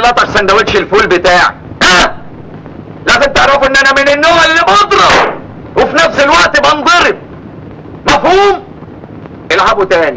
لطش سندوتش الفول بتاعي ها لازم تعرفوا ان انا من النوع اللي بضرب وفي نفس الوقت بنضرب مفهوم العبوا تاني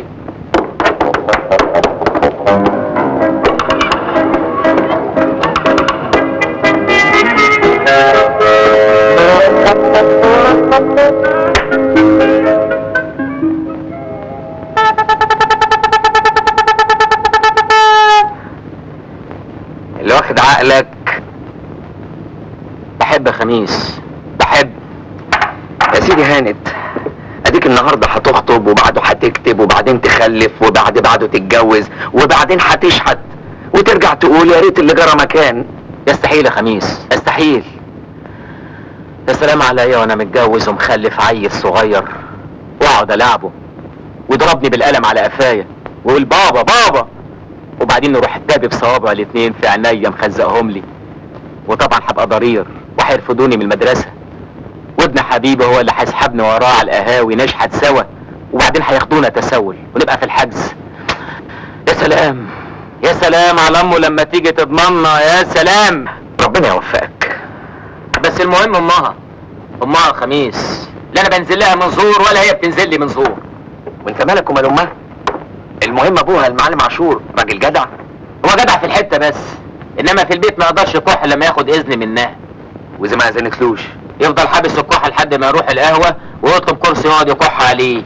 اللي واخد عقلك بحب يا خميس بحب يا سيدي هانت اديك النهارده هتخطب وبعده هتكتب وبعدين تخلف وبعد بعده تتجوز وبعدين هتشحت وترجع تقول يا ريت اللي جرى مكان يستحيل يا خميس يستحيل يا سلام عليا وانا متجوز ومخلف عيل صغير واقعد العبه ويضربني بالقلم على قفايا ويقول بابا بابا وبعدين نروح الدابي بصوابع الاتنين في عينيا مخزقهم لي وطبعا هبقى ضرير وهيرفضوني من المدرسه وابن حبيبي هو اللي هيسحبني وراه على القهاوي نشحت سوا وبعدين هياخدونا تسول ونبقى في الحجز يا سلام يا سلام على امه لما تيجي تضمنا يا سلام ربنا يوفقك بس المهم امها امها الخميس لا انا بنزل لها من زور ولا هي بتنزل لي من زور وانت مالك ومال امها المهم ابوها المعلم عاشور راجل جدع هو جدع في الحته بس انما في البيت ما يقدرش يكح لما ياخد اذن منها واذا ما اذنتلوش يفضل حابس الكحه لحد ما يروح القهوه ويطلب كرسي يقعد يكح عليه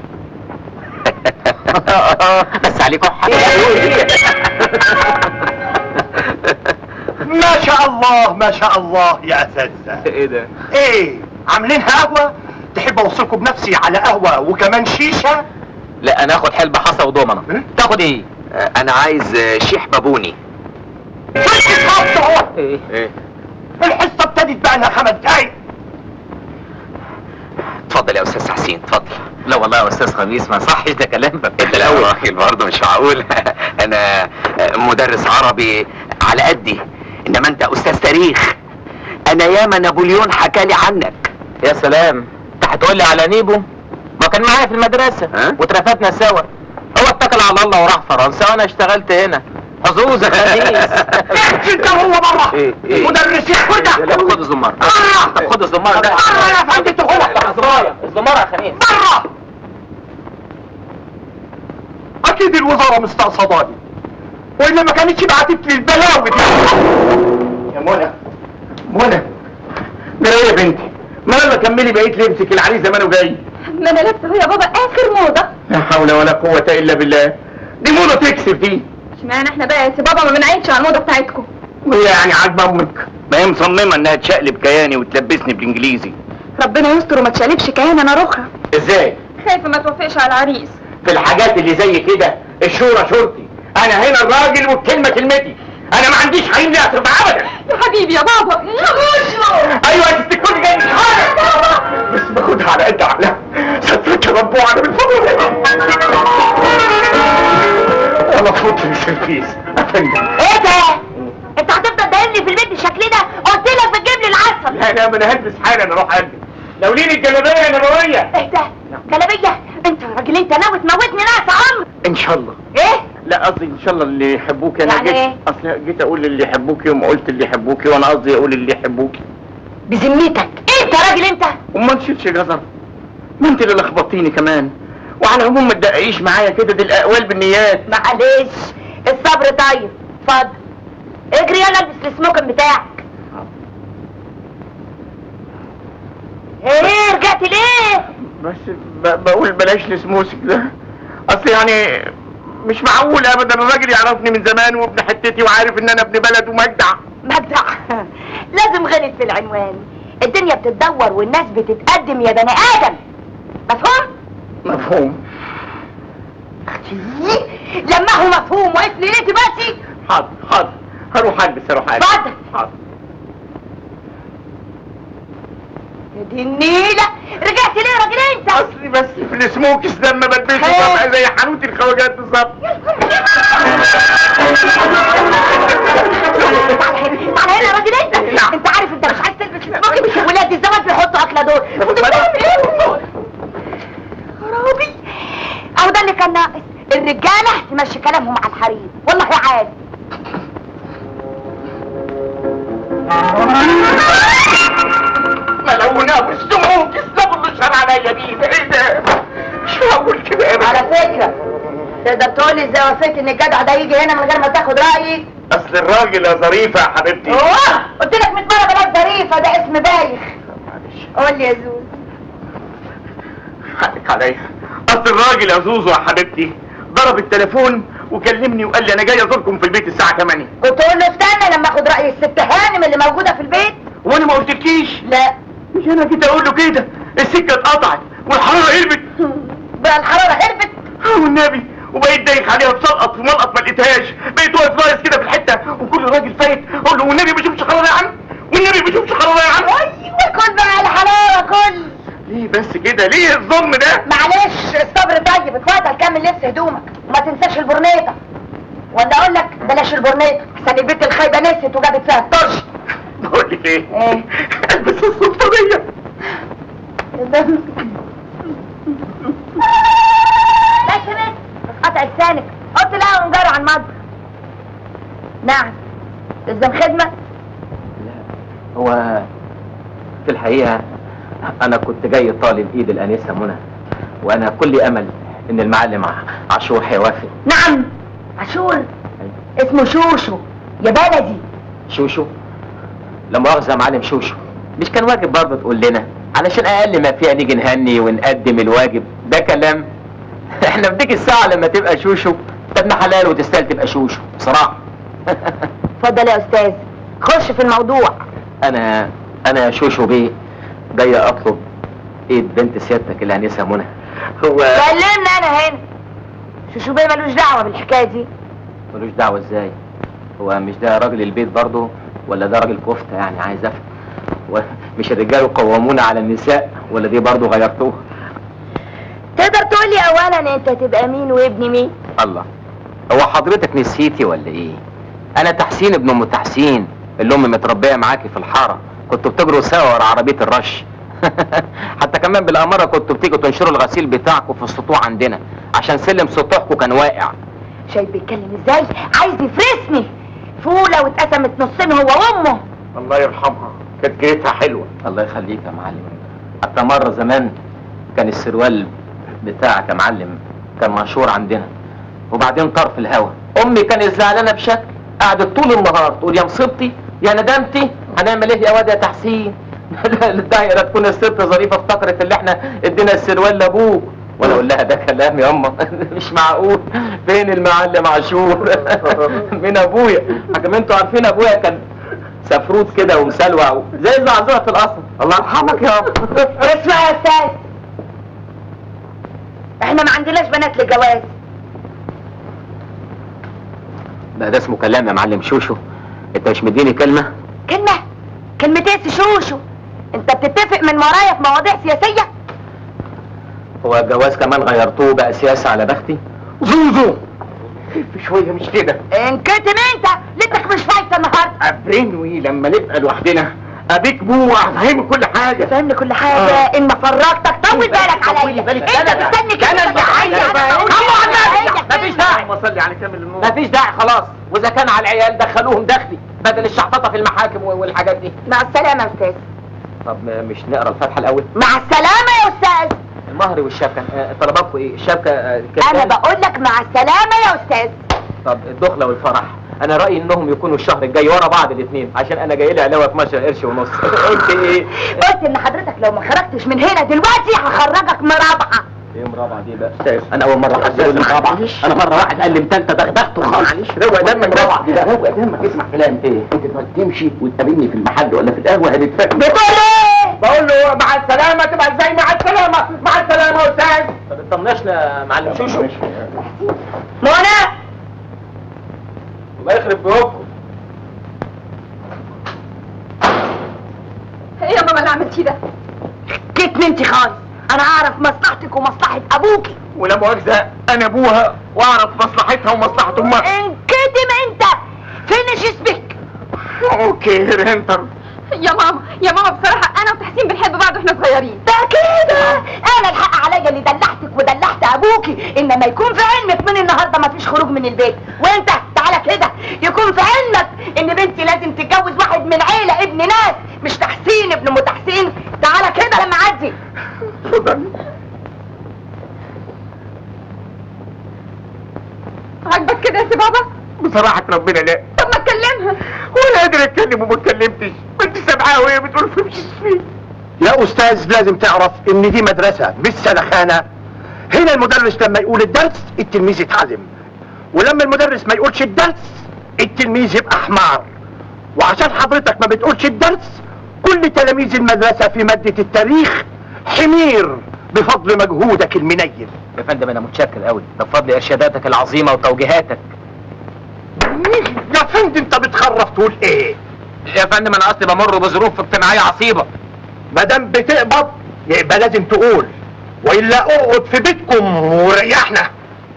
بس عليه كحه ما شاء الله ما شاء الله يا اساتذه ايه ده ايه عاملينها قهوه تحب اوصلكم بنفسي على قهوه وكمان شيشه لا انا اخد حلبة حصى وضمنه إيه؟ تاخد ايه انا عايز شيح بابوني بالظبط اهو ايه ايه الحصه ابتدت بقى لها خمس دقايق اتفضل يا استاذ حسين اتفضل لا والله يا استاذ خميس ما صحش ده كلام انت الاول راجل برضه مش معقول انا مدرس عربي على قدي انما انت استاذ تاريخ انا ياما نابليون حكالي عنك يا سلام انت هتقول لي على نيبو ما كان معايا في المدرسه ها؟ واترفدنا سوا هو اتكل على الله وراح فرنسا وانا اشتغلت هنا حظوظ يا خميس انت هو بره إيه، إيه؟ مدرسين لا كده خد الزمار بره طب خد الزمار ده بره يا فندم انت هو الزمار الزمار يا خميس بره اكيد الوزاره مستقصداني والا ما كانتش بعتت لي البلاوي دي يا منى منى ده ايه يا بنتي ما يلا كملي بقيت لبسك العريس زمانه جاي ما انا لابسه يا بابا اخر موضه لا حول ولا قوة الا بالله دي موضة تكسب دي اشمعنى احنا بقى يا سي بابا ما بنعينش على الموضه بتاعتكم وهي يعني عاجبة امك ما هي مصممة انها تشقلب كياني وتلبسني بالانجليزي ربنا يستر وما تشالبش كيان انا رخرة ازاي خايفه ما توافقش على العريس في الحاجات اللي زي كده الشورى شورتي انا هنا الراجل والكلمة كلمتي انا ما عنديش حريم لا ابدا يا حبيبي يا بابا ايوه انت تكوني جاي بس باخدها على قد عقلها سترك ربوع انا بالفضل انا فوت في السرفيس افندم ايه ده؟ انت هتفضل دايرني في البيت بالشكل ده؟ قلت لك بتجيب لي العسل لا لا ما انا هلبس حالا اروح البس لو ليني الجلابيه يا نبويه ايه ده؟ جلابيه انت يا راجل انت ناوي تموتني ناس عمرو ان شاء الله ايه؟ لا قصدي ان شاء الله اللي يحبوك انا يعني جيت إيه؟ اصل جيت اقول اللي يحبوكي وما قلت اللي يحبوكي وانا قصدي اقول اللي يحبوكي بذمتك انت يا راجل انت وما نشيلش جزر ما انت اللي لخبطتيني كمان وعلى العموم ما تدققيش معايا كده دي الاقوال بالنيات معلش الصبر طيب اتفضل اجري يلا البس السموكن بتاعك ايه رجعت ليه؟ بس ب- بقول بلاش السموسك ده اصل يعني مش معقول ابدا الراجل يعرفني من زمان وابن حتتي وعارف ان انا ابن بلد ومجدع مبدع لازم غلط في العنوان الدنيا بتتدور والناس بتتقدم يا بني ادم مفهوم؟ مفهوم لما هو مفهوم واقف لي انت بس حاضر حاضر هروح البس هروح البس اتفضل. حاضر يا دي النيلة رجعت ليه يا راجل انت؟ اصلي بس في السموكس ده لما بلبسه خير. ببقى زي حانوت الخواجات بالظبط تعالى هنا يا راجل انت نعم. انت عارف انت مش عايز تلبس السموكي مش ولاد الزواج بيحطوا اكله دول كنت بتعمل ايه؟ خرابي اهو ده اللي كان ناقص الرجاله تمشي كلامهم على الحريم والله عاد ملونة والسموم تسلموا اللي شر عليا بيه ايه ده مش هقول كده ابدا على فكرة تقدر تقول لي ازاي وافقت ان الجدع ده يجي هنا من غير ما تاخد رأيي؟ اصل الراجل يا ظريفة يا حبيبتي اوه قلت لك 100 مرة بلاش ظريفة ده اسم بايخ معلش قول لي يا زوز حقك عليا اصل الراجل يا زوزو يا حبيبتي ضرب التليفون وكلمني وقال لي انا جاي ازوركم في البيت الساعة 8 كنت اقول له استنى لما اخد رأي الست هانم اللي موجودة في البيت وانا ما قلتلكيش لا مش انا كده اقول له كده السكة اتقطعت والحرارة قلبت بقى الحرارة هربت اه والنبي وبقيت دايخ عليها بسلقط في ملقط ما لقيتهاش بقيت واقف ناقص كده في الحته وكل راجل فايت اقول له والنبي ما اشوفش حراره يا عم والنبي ما اشوفش حراره يا عم ايوه كل بقى الحرارة كل ليه بس كده ليه الظلم ده معلش الصبر طيب اتفضل كمل لبس هدومك وما تنساش البرنيطة ولا اقول لك بلاش البرنيطة عشان البنت الخايبة نسيت وجابت فيها الطرش بقول لك ايه ايه؟ البس السلطانيه لا سمعت قطع لسانك قلت لا ونجروا عن المطبخ نعم تلزم خدمة هو في الحقيقة أنا كنت جاي طالب إيد الأنسة منى وأنا كل أمل إن المعلم ع- عاشور هيوافق نعم عاشور اسمه شوشو يا بلدي شوشو لا مؤاخذة يا معلم شوشو مش كان واجب برضه تقول لنا علشان أقل ما فيها نيجي نهني ونقدم الواجب ده كلام احنا في ديك الساعة لما تبقى شوشو ابن حلال وتستاهل تبقى شوشو بصراحة اتفضل يا استاذ خش في الموضوع انا انا يا شوشو بيه جاي اطلب ايد بنت سيادتك الانسه منى هو كلمنا انا هنا شوشو بيه ملوش دعوة بالحكاية دي ملوش دعوه ازاي هو مش ده راجل البيت برضه ولا ده راجل كفته يعني عايز افهم هو مش الرجال قوامون على النساء ولا دي برضه غيرتوها تقدر تقول لي اولا انت تبقى مين وابن مين الله هو حضرتك نسيتي ولا ايه انا تحسين ابن ام تحسين اللي امي متربيه معاكي في الحاره كنتوا بتجروا سوا ورا عربيه الرش حتى كمان بالاماره كنتوا بتيجوا تنشروا الغسيل بتاعكم في السطوح عندنا عشان سلم سطوحكم كان واقع شايف بيتكلم ازاي عايز يفرسني فولة واتقسمت نصين هو وامه الله يرحمها كانت جيتها حلوه الله يخليك يا معلم حتى مرة زمان كان السروال بتاعك يا معلم كان مشهور عندنا وبعدين طار في الهوا امي كانت زعلانة بشكل قعدت طول النهار تقول يا مصيبتي يا ندمتي هنعمل ايه يا واد يا تحسين الدايرة تكون الست ظريفة افتكرت اللي احنا ادينا السروال لابوك وانا اقول لها ده كلام يا اما مش معقول فين المعلم عاشور من ابويا حكم انتوا عارفين ابويا كان سفروت كده ومسلوع زي زعزعة الاصل الله يرحمك يا اسمع يا استاذ احنا ما عندناش بنات للجواز ده ده اسمه كلام يا معلم شوشو انت مش مديني كلمة كلمة كلمتين شوشو انت بتتفق من ورايا في مواضيع سياسية هو الجواز كمان غيرتوه بقى سياسة على بختي زوزو خف شويه مش كده انكتم انت ليتك مش فايته النهارده ابرنوي لما نبقى لوحدنا ابيك بو افهمك كل حاجه فهمني كل حاجة آه. ان ما فرجتك طول بالك عليا طولي بالك. انت أنا- مستني كده أنا اللي تحيي عايز انا بقول كده. مفيش داعي اللهم صل على كامل النور مفيش داعي خلاص واذا كان على العيال دخلوهم دخلي بدل الشحططة في المحاكم والحاجات دي مع السلامة يا استاذ طب مش نقرا الفاتحة الاول مع السلامة يا استاذ المهر والشبكة آه، طلباتكم ايه الشبكة آه، انا كام؟ بقول لك مع السلامة يا استاذ طب الدخلة والفرح انا رأيي انهم يكونوا الشهر الجاي ورا بعض الاثنين عشان انا جاي لي علاوة 12 قرش ونص قلت ايه قلت ان حضرتك لو ما خرجتش من هنا دلوقتي هخرجك مرابعة ايه مرابعة دي بقى استاذ انا اول مرة حد يقول لي مرابعة انا مرة واحد قال لي انت دغدغته خالص معلش روق دمك مرابعة بس ده روق دمك اسمع كلام ايه انت دلوقتي تمشي وتقابلني في المحل ولا في القهوه هنتفاهم بتقول ايه بقول له مع السلامه تبقى ازاي مع السلامه مع السلامه يا استاذ طب اطمنشنا يا معلم شوشو منى الله يخرب بيوتكم ايه يا ماما اللي عملتيه ده كتم انت خالص انا اعرف مصلحتك ومصلحة ابوكي ولا مؤاخذه انا ابوها واعرف مصلحتها ومصلحه امها انكتم انت فينش اسمك اوكي رينتر يا ماما يا ماما بصراحة انا وتحسين بنحب بعض واحنا صغيرين ده كده انا الحق عليا اللي دلعتك ودلعت ابوكي انما يكون في علمك من النهارده ما فيش خروج من البيت وانت تعالى كده يكون في علمك ان بنتي لازم تتجوز واحد من عيله بصراحة ربنا لا طب ما تكلمها ولا قادر اتكلم وما اتكلمتش ما انت سامعاها وهي بتقول في مش اسمي يا استاذ لازم تعرف ان دي مدرسة مش سلخانة هنا المدرس لما يقول الدرس التلميذ يتعلم ولما المدرس ما يقولش الدرس التلميذ يبقى حمار وعشان حضرتك ما بتقولش الدرس كل تلاميذ المدرسة في مادة التاريخ حمير بفضل مجهودك المنيل يا فندم انا متشكر قوي ده بفضل ارشاداتك العظيمه وتوجيهاتك يا فندم انت بتخرف تقول ايه يا فندم انا اصلي بمر بظروف اجتماعيه عصيبه ما دام بتقبض يبقى لازم تقول والا اقعد في بيتكم وريحنا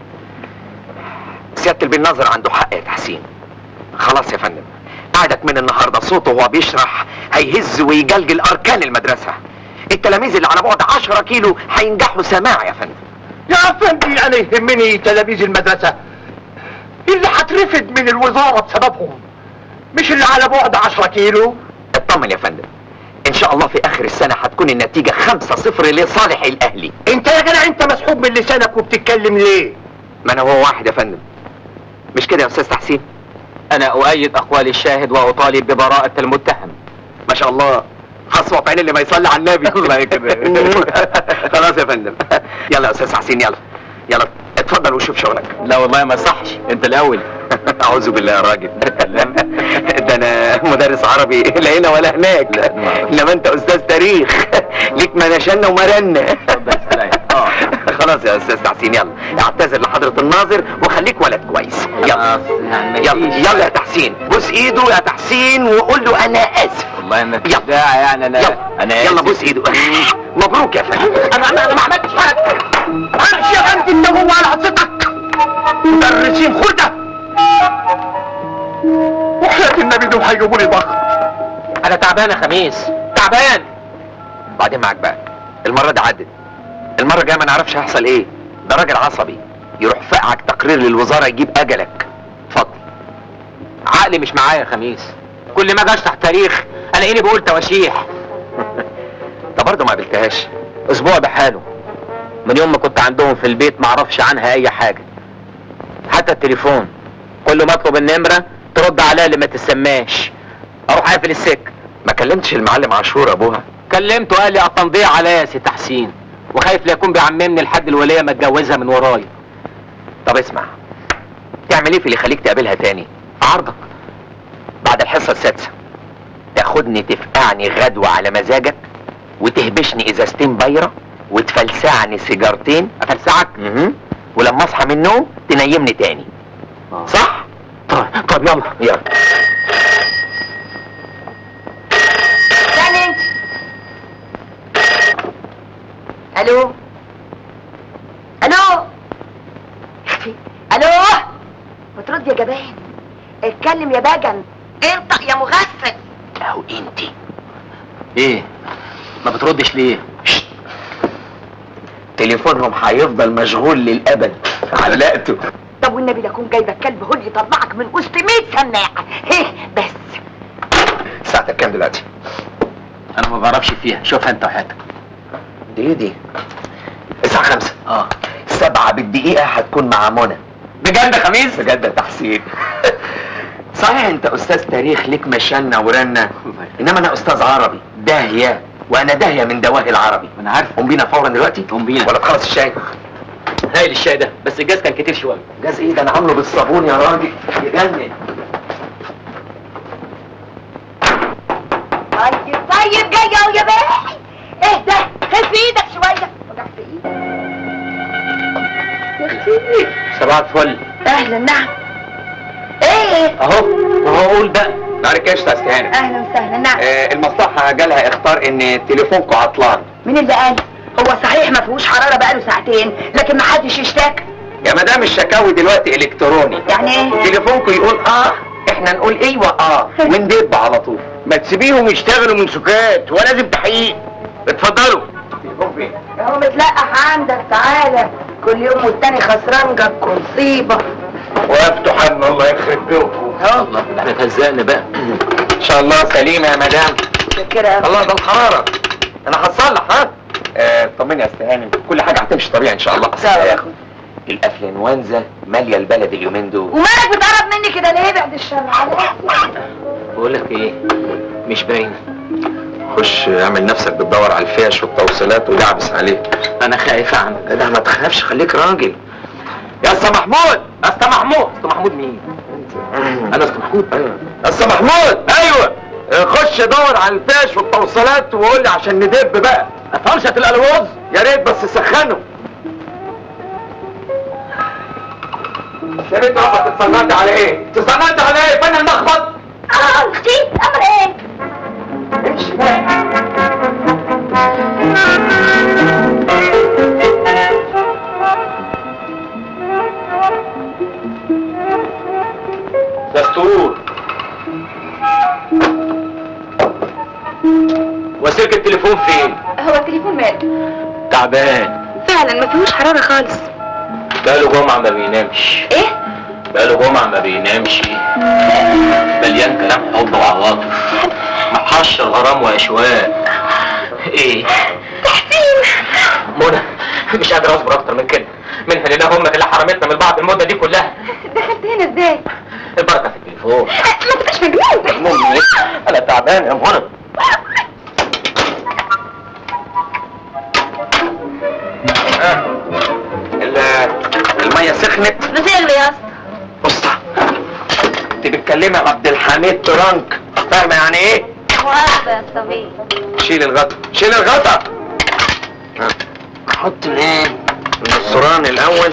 سياده البناظر عنده حق يا تحسين خلاص يا فندم قعدك من النهارده صوته وهو بيشرح هيهز ويجلجل اركان المدرسه التلاميذ اللي على بعد 10 كيلو هينجحوا سماع يا فندم يا فندي انا يهمني تلاميذ المدرسة اللي هترفد من الوزارة بسببهم مش اللي على بعد 10 كيلو اطمن يا فندم ان شاء الله في اخر السنه هتكون النتيجه 5-0 لصالح الاهلي انت يا جدع انت مسحوب من لسانك وبتتكلم ليه ما انا هو واحد يا فندم مش كده يا استاذ تحسين انا اؤيد اقوال الشاهد واطالب ببراءة المتهم ما شاء الله هصوى عين اللي ما يصلي على النبي الله يكرمك خلاص يا فندم يلا يا استاذ تحسين يلا يلا اتفضل وشوف شغلك لا والله ما صحش انت الاول اعوذ بالله يا راجل ده انا مدرس عربي لا هنا ولا هناك انما انت استاذ تاريخ ليك منشنا ومرنا خلاص يا استاذ تحسين يلا اعتذر لحضرة الناظر وخليك ولد كويس يلا يلا يلا يا تحسين بوس ايده يا تحسين وقول له انا اسف والله ما في داعي يعني انا يلا انا يلا بوس ايده مبروك يا فندم انا انا أنا ما عملتش حاجة امشي يا فندي انت هو على حصتك مدرسين خردة وحياة النبي دول هيجيبوا لي ضغط انا تعبان يا خميس تعبان بعدين معاك بقى المره دي عدت المره الجايه ما نعرفش هيحصل ايه ده راجل عصبي يروح فقعك تقرير للوزاره يجيب اجلك اتفضل عقلي مش معايا يا خميس كل ما اجي اشرح تاريخ الاقيني بقول تواشيح ده برضه ما قابلتهاش اسبوع بحاله من يوم ما كنت عندهم في البيت ما اعرفش عنها اي حاجه حتى التليفون كل ما اطلب النمره ترد عليا اللي ما تسماش اروح اقفل السكه ما كلمتش المعلم عاشور ابوها كلمته قال لي التنضيع عليا يا سي تحسين وخايف لا يكون بيعممني لحد الوليه ما اتجوزها من ورايا طب اسمع تعمل ايه في اللي يخليك تقابلها تاني عرضك بعد الحصه السادسه تاخدني تفقعني غدوه على مزاجك وتهبشني ازازتين بيره وتفلسعني سيجارتين افلسعك ولما اصحى من النوم تنيمني تاني صح طيب طب يلا يلا استنى انت الو الو اختي الو بترد يا جبان اتكلم يا بجن انطق يا مغفل اهو انتي ايه ما بتردش ليه تليفونهم هيفضل مشغول للابد علقته طب والنبي لا اكون جايبه الكلب هو اللي يطلعك من وسط 100 سماعه هيه بس ساعتك كام دلوقتي انا ما بعرفش فيها شوفها انت وحياتك دي دي الساعة خمسة اه سبعة بالدقيقة هتكون مع منى بجد يا خميس بجد يا تحسين صحيح انت استاذ تاريخ ليك مشنا ورنا انما انا استاذ عربي داهية وانا داهية من دواهي العربي انا عارف قوم بينا فورا دلوقتي قوم بينا ولا تخلص الشاي هايل الشاي ده بس الجاز كان كتير شوية جاز ايه ده انا عامله بالصابون يا راجل يجنن طيب طيب جايه اهو يا باي اهدى خف ايدك شويه وجع في ايدك يا اختي صباح الفل اهلا نعم ايه اهو اهو قول بقى نهارك قشطة يا استهانة اهلا وسهلا نعم آه المصلحة جالها اختار ان تليفونكم عطلان مين اللي قال هو صحيح ما فيهوش حراره بقاله ساعتين لكن ما حدش اشتكى يا مدام الشكاوي دلوقتي الكتروني يعني ايه تليفونكم يقول اه احنا نقول ايوه اه وندب على طول ما تسيبيهم يشتغلوا من سكات ولازم تحقيق اتفضلوا التليفون فين هو متلقح عندك تعالى كل يوم والتاني خسران جابكم مصيبه وقفتوا حن الله يخرب بيكم الله احنا اتهزقنا بقى ان شاء الله سليمة يا مدام شكرا أوي. الله ده الحرارة انا هتصلح ها آه طمني يا استهاني كل حاجة هتمشي طبيعي ان شاء الله سوا يا اخوي الافلانوانزا ماليه البلد اليومين دول ومالك بتقرب مني كده ليه بعد الشر عليك بقول لك ايه مش باينه خش اعمل نفسك بتدور على الفيش والتوصيلات ودعبس عليه انا خايف عنك جدع ما تخافش خليك راجل يا اسطى محمود اسطى محمود اسطى محمود مين انا اسطى محمود ايوه اسطى محمود ايوه خش دور على الفيش والتوصيلات وقول لي عشان ندب بقى فرشة الالوز يا ريت بس سخنه يا ريت ربك اتصنعت على ايه؟ اتصنعت على ايه؟ فين المخبط؟ اه اختي امر ايه امشي بقى دستور وسلك التليفون فين؟ هو التليفون ماله تعبان فعلا ما فيهوش حراره خالص بقاله جمعة ما بينامش ايه بقاله جمعة ما بينامش مليان كلام حب وعواطف محشر غرام واشواق ايه تحسين منى مش قادر اصبر اكتر من كده من هنا امك اللي حرمتنا من بعض المده دي كلها دخلت هنا ازاي البركه في التليفون ما تبقاش مجنون مجنون انا تعبان يا منى آه. ال- الميه سخنت بتغلي يا اسطى بص انت بتكلمي عبد الحميد ترانك فاهمه يعني ايه واحدة يا صبي شيل الغطا شيل الغطا ها. حط الايه النصران الاول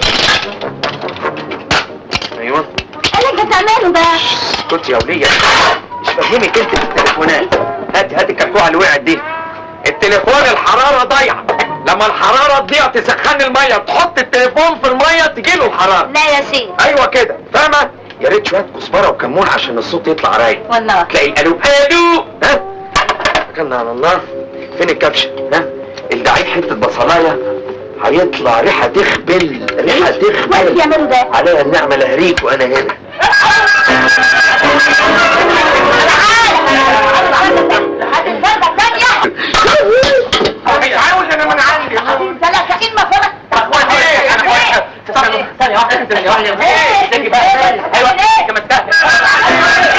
ايوه قالك ده تعمله ده اسكت يا وليه مش فاهمك انت في التليفونات هاتي هاتي الكركوعه اللي وقعت دي التليفون الحراره ضايعه لما الحراره تضيع تسخن الميه تحط التليفون في الميه تجيله الحراره لا يا شيخ ايوه كده فاهمه يا ريت شويه كزبره وكمون عشان الصوت يطلع رايق والله تلاقي الالو الو ها توكلنا على الله فين الكبشه ها الدعيب حته بصلايه هيطلع ريحه تخبل ريحه وين تخبل بيعملوا ده عليا النعمه لهريك وانا هنا هتتفرج الثانية مش عاوز انا من عندي ثلاثين مفرق ثانية ثانية واحدة ثانية واحدة إيه؟ استني بقى إيه؟ ايوه إيه؟ كما تستاهل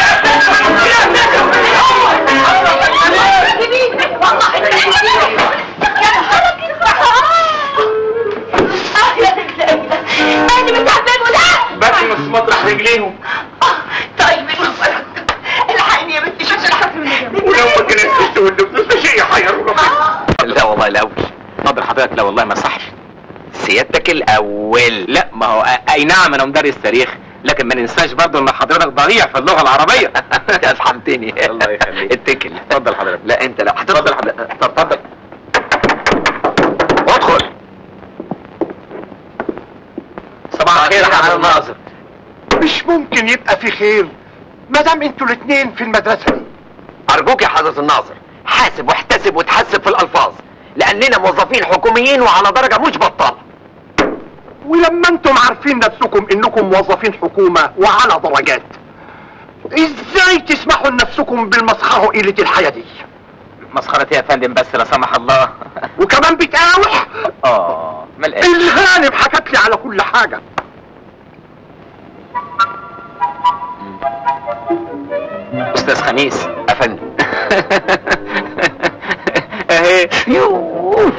انا متعبان ولا بس مش مطرح رجليهم طيب الحقني يا بنتي شوف الحقني ولو ما كانت الست والفلوس ده شيء يحيروا لا والله الاول اتفضل حضرتك لا والله ما صحش سيادتك الاول لا ما هو اي نعم انا مدرس تاريخ لكن ما ننساش برضه ان حضرتك ضريع في اللغه العربيه افهمتني الله يخليك اتكل اتفضل حضرتك لا انت لا اتفضل حضرتك اتفضل ادخل صباح الخير يا حضرتك الناظر مش ممكن يبقى في خير ما دام انتوا الاثنين في المدرسه دي ارجوك يا حضرة الناظر حاسب واحتسب وتحسب في الالفاظ لاننا موظفين حكوميين وعلى درجة مش بطالة ولما انتم عارفين نفسكم انكم موظفين حكومه وعلى درجات ازاي تسمحوا لنفسكم بالمسخره وقله الحياه دي مسخرة يا فندم بس لا سمح الله وكمان بتقاوح اه ما الآن الهانم حكت لي على كل حاجه استاذ خميس يا فندم اهي يوه.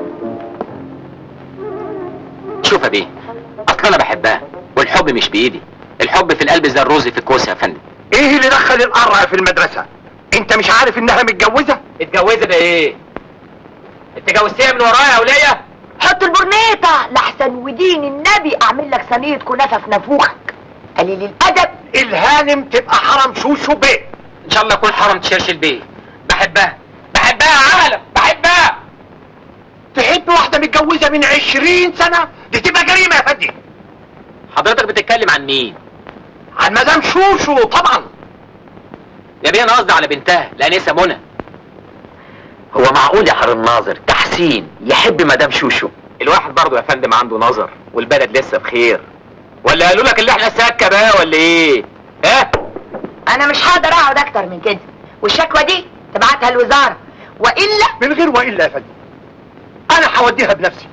شوف يا بيه اصل انا بحبها والحب مش بايدي الحب في القلب زي الرز في الكوسه يا فندم ايه اللي دخل القرع في المدرسه انت مش عارف انها متجوزه اتجوزت ده ايه انت جوزتيها من ورايا يا وليه حط البرنيطة لحسن ودين النبي اعمل لك صينية كنافة في نافوخك قليل الادب الهانم تبقى حرم شوشو بيه ان شاء الله اكون حرم تشرش البيه بحبها بحبها يا عالم بحبها تحب واحده متجوزه من عشرين سنه دي تبقى جريمه يا فندم حضرتك بتتكلم عن مين عن مدام شوشو طبعا يا بيه انا قصدي على بنتها الانسه منى هو معقول يا حر الناظر تحسين يحب مدام شوشو الواحد برضه يا فندم عنده نظر والبلد لسه بخير ولا قالوا لك اللي احنا سكه بقى ولا ايه ها انا مش هقدر اقعد اكتر من كده والشكوى دي تبعتها الوزارة والا من غير والا يا فندم انا هوديها بنفسي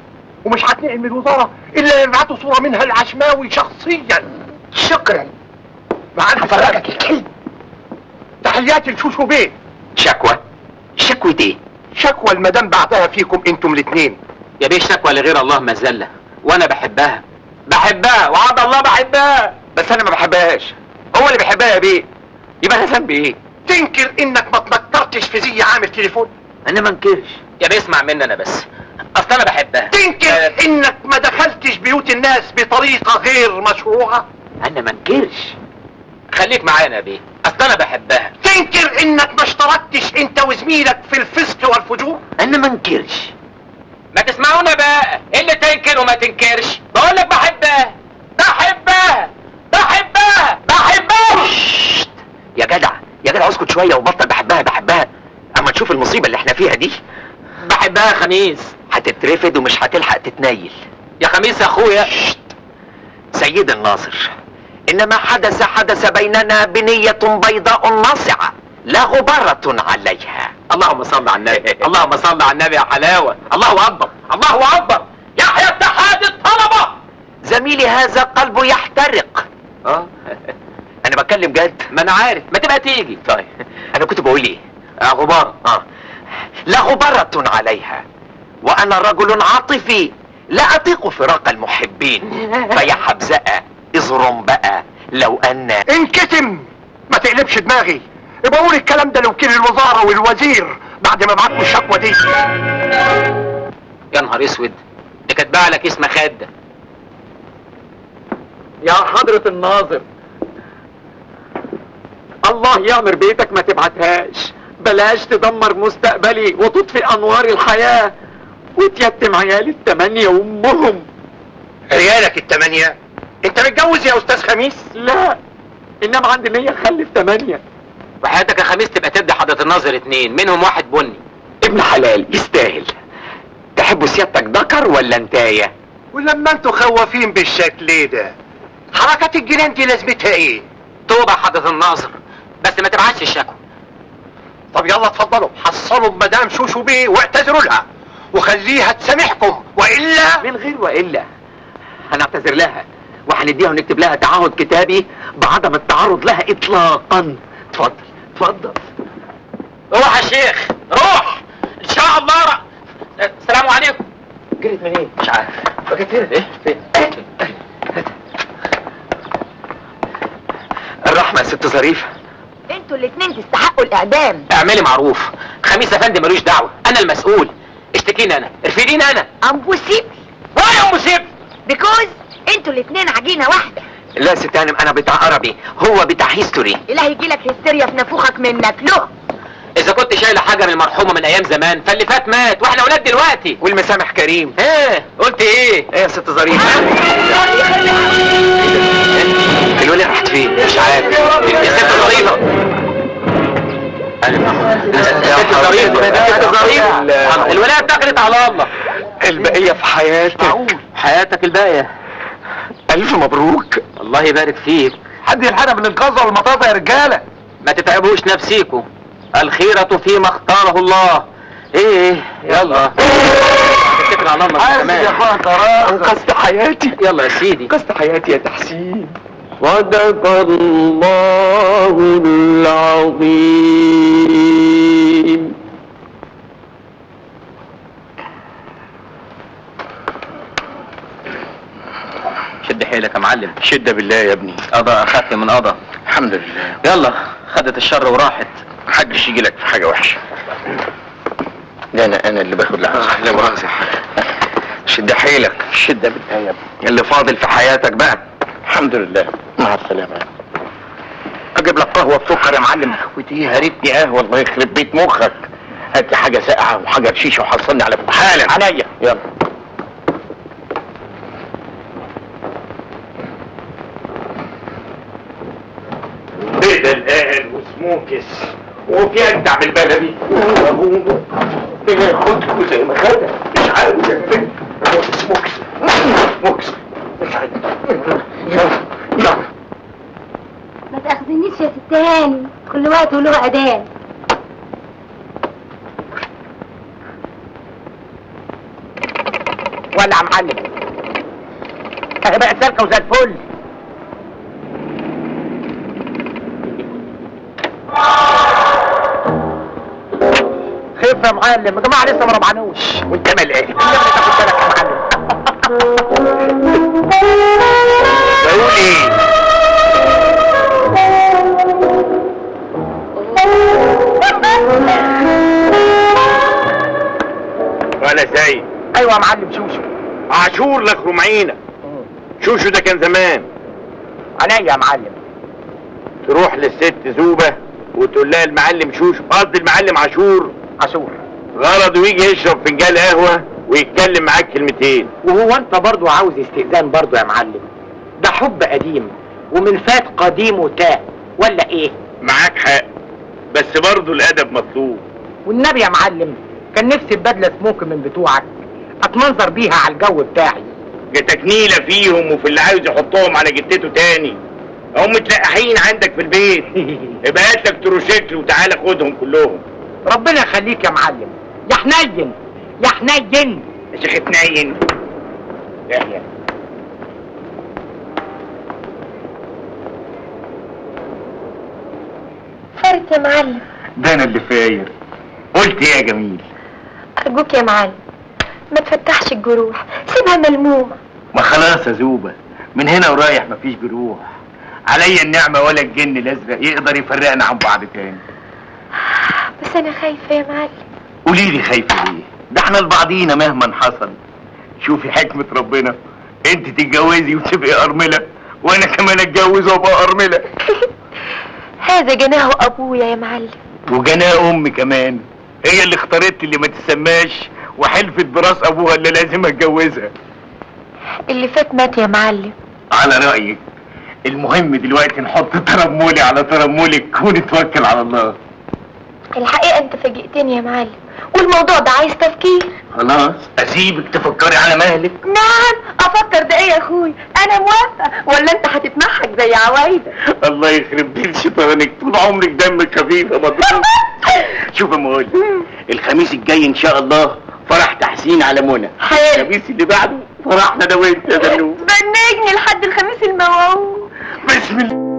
ومش هتنقل من الوزاره الا يبعتوا صوره منها العشماوي شخصيا شكرا مع الف سلامه هفرجك الكلب تحياتي لشوشو بيه شكوى شكوى ايه شكوى المدام بعتها فيكم انتم الاثنين يا بيه شكوى لغير الله مذلة وانا بحبها بحبها وعد الله بحبها بس انا ما بحبهاش هو اللي بيحبها يا بيه يبقى انا ذنبي ايه تنكر انك ما تنكرتش في زي عامل تليفون انا ما انكرش يا بيه اسمع مني انا بس اصل انا بحبها تنكر انك ما دخلتش بيوت الناس بطريقه غير مشروعه انا ما انكرش خليك معانا يا بيه اصل انا بحبها تنكر انك ما اشتركتش انت وزميلك في الفسق والفجور انا ما انكرش ما تسمعونا بقى إيه اللي تنكر وما تنكرش بقول لك بحبها بحبها بحبها بحبها ششت. يا جدع يا جدع اسكت شويه وبطل بحبها بحبها اما تشوف المصيبه اللي احنا فيها دي بحبها يا خميس هتترفد ومش هتلحق تتنيل يا خميس يا اخويا سيد الناصر انما حدث حدث بيننا بنية بيضاء ناصعة لا غبارة عليها اللهم صل على النبي اللهم صل على النبي يا حلاوه الله اكبر الله اكبر يحيى اتحاد الطلبه زميلي هذا قلبه يحترق اه انا بتكلم جد ما انا عارف ما تبقى تيجي طيب انا كنت بقول ايه يا غبار اه لا غبارة عليها وانا رجل عاطفي لا اطيق فراق المحبين فيا حبزقة اظرم بقى لو ان انكتم ما تقلبش دماغي يبقى قول الكلام ده لوكيل الوزاره والوزير بعد ما بعتوا الشكوى دي يا نهار اسود دي كاتبه على كيس مخده يا حضرة الناظر الله يعمر بيتك ما تبعتهاش بلاش تدمر مستقبلي وتطفي انوار الحياة وتيتم عيالي التمانية وامهم عيالك التمانية انت متجوز يا استاذ خميس لا انما عندي نية اخلف تمانية وحياتك يا خميس تبقى تدي حضرة الناظر اتنين منهم واحد بني ابن حلال يستاهل تحبوا سيادتك ذكر ولا انتايه ولما انتوا خوافين بالشكل ده حركات الجنان دي لازمتها ايه توبة يا حضرة الناظر بس ما تبعتش الشكوى طب يلا اتفضلوا حصلوا بمدام شوشو بيه واعتذروا لها وخليها تسامحكم والا من غير والا هنعتذر لها وهنديها ونكتب لها تعهد كتابي بعدم التعرض لها اطلاقا اتفضل اتفضل روح يا شيخ روح ان شاء الله ر... السلام عليكم جريت منين مش عارف بقيت فين ايه فين الرحمة يا ست ظريفة انتوا الاتنين تستحقوا الاعدام اعملي معروف خميس افندي ملوش دعوة انا المسؤول اشتكيني انا ارفديني انا امبوسيبل وانا يا مصيب بيكوز انتوا الاتنين عجينة واحدة لا يا ست هانم انا بتاع عربي هو بتاع هيستوري اللي هيجيلك هستيريا في نافوخك منك له اذا كنت شايله حاجه من المرحومه من ايام زمان فاللي فات مات واحنا اولاد دلوقتي والمسامح كريم ايه قلت ايه ايه يا ست ظريفة الولية راحت فين مش عارف يا ست ظريفه ست ظريفه ست ظريفه الولايه اتكلت على الله البقية في حياتك حياتك الباقيه الف مبروك الله يبارك فيك حد يلحقنا بالانقاذ والمطاطا يا رجاله ما تتعبوش نفسيكم الخيرة فيما اختاره الله ايه يلا اتكل على الله كمان انقذت حياتي يلا يا سيدي انقذت حياتي يا تحسين صدق الله العظيم شد حيلك يا معلم شدة بالله يا ابني قضى اخف من قضى الحمد لله يلا خدت الشر وراحت محدش يجي لك في حاجة وحشة لا انا انا اللي باخد لحظة لا مؤاخذة يا حاج شد حيلك شدة بالله يا ابني اللي فاضل في حياتك بقى الحمد لله مع السلامة اجيب لك قهوة بسكر يا معلم ودي يا ريتني قهوة الله يخرب بيت مخك هات لي حاجة ساقعة وحاجة شيشة وحصلني على فوق حالا عينيا يلا بيت الآن وسموكس وفي أجدع من البلدي خدكوا زي ما خدها مش عاوز يا بنت سموكس سموكس مش عايز يلا يلا ما تاخذنيش يا ست هاني كل وقت وله اذان ولع يا معلم اهي بقى سالكه وزي الفل خف يا معلم يا جماعه لسه ما ربعنوش وانت مال ايه؟ انت تاخد بالك يا معلم بقول ايه ولا سيد ايوه يا معلم شوشو عاشور لك رمعينة شوشو ده كان زمان عينيا يا معلم تروح للست زوبة وتقول لها المعلم شوشو قصدي المعلم عاشور عاشور غرضه يجي يشرب فنجان قهوة ويتكلم معاك كلمتين وهو انت برضو عاوز استئذان برضو يا معلم ده حب قديم ومن فات قديم وتاه ولا ايه معاك حق بس برضه الادب مطلوب والنبي يا معلم كان نفسي ببدله سموك من بتوعك اتمنظر بيها على الجو بتاعي جاتك نيلة فيهم وفي اللي عاوز يحطهم على جتته تاني هم متلقحين عندك في البيت يبقى هات لك تروشيكل وتعالى خدهم كلهم ربنا يخليك يا معلم يا حنين يا حنين يا شيخ اتنين يحيى فارت يا معلم ده انا اللي فاير قلت ايه يا جميل أرجوك يا معلم ما تفتحش الجروح سيبها ملمومة ما خلاص يا زوبة من هنا ورايح مفيش جروح عليا النعمة ولا الجن الازرق يقدر يفرقنا عن بعض تاني بس أنا خايفة يا معلم قولي لي خايفة ليه ده احنا لبعضينا مهما حصل شوفي حكمة ربنا انت تتجوزي وتبقي ارملة وانا كمان اتجوز وابقى ارملة هذا جناه أبويا يا معلم وجناه امي كمان هي اللي اختارت اللي ما تسماش وحلفت براس ابوها اللي لازم اتجوزها اللي فات مات يا معلم على رأيك المهم دلوقتي نحط ترمولي على ترمولك ونتوكل على الله الحقيقة أنت فاجئتني يا معلم والموضوع ده عايز تفكير خلاص اسيبك تفكري على مهلك نعم أفكر ده إيه يا أخوي أنا موافقة ولا أنت هتتمحك زي عوايدة الله يخرب بيت شيطانك طول عمرك دمك خفيف يا مضروب شوف يا مول الخميس الجاي ان شاء الله فرح تحسين على منى حلو الخميس اللي بعده فرحنا انا وانت يا زنوب بنجني لحد الخميس الموعود بسم الله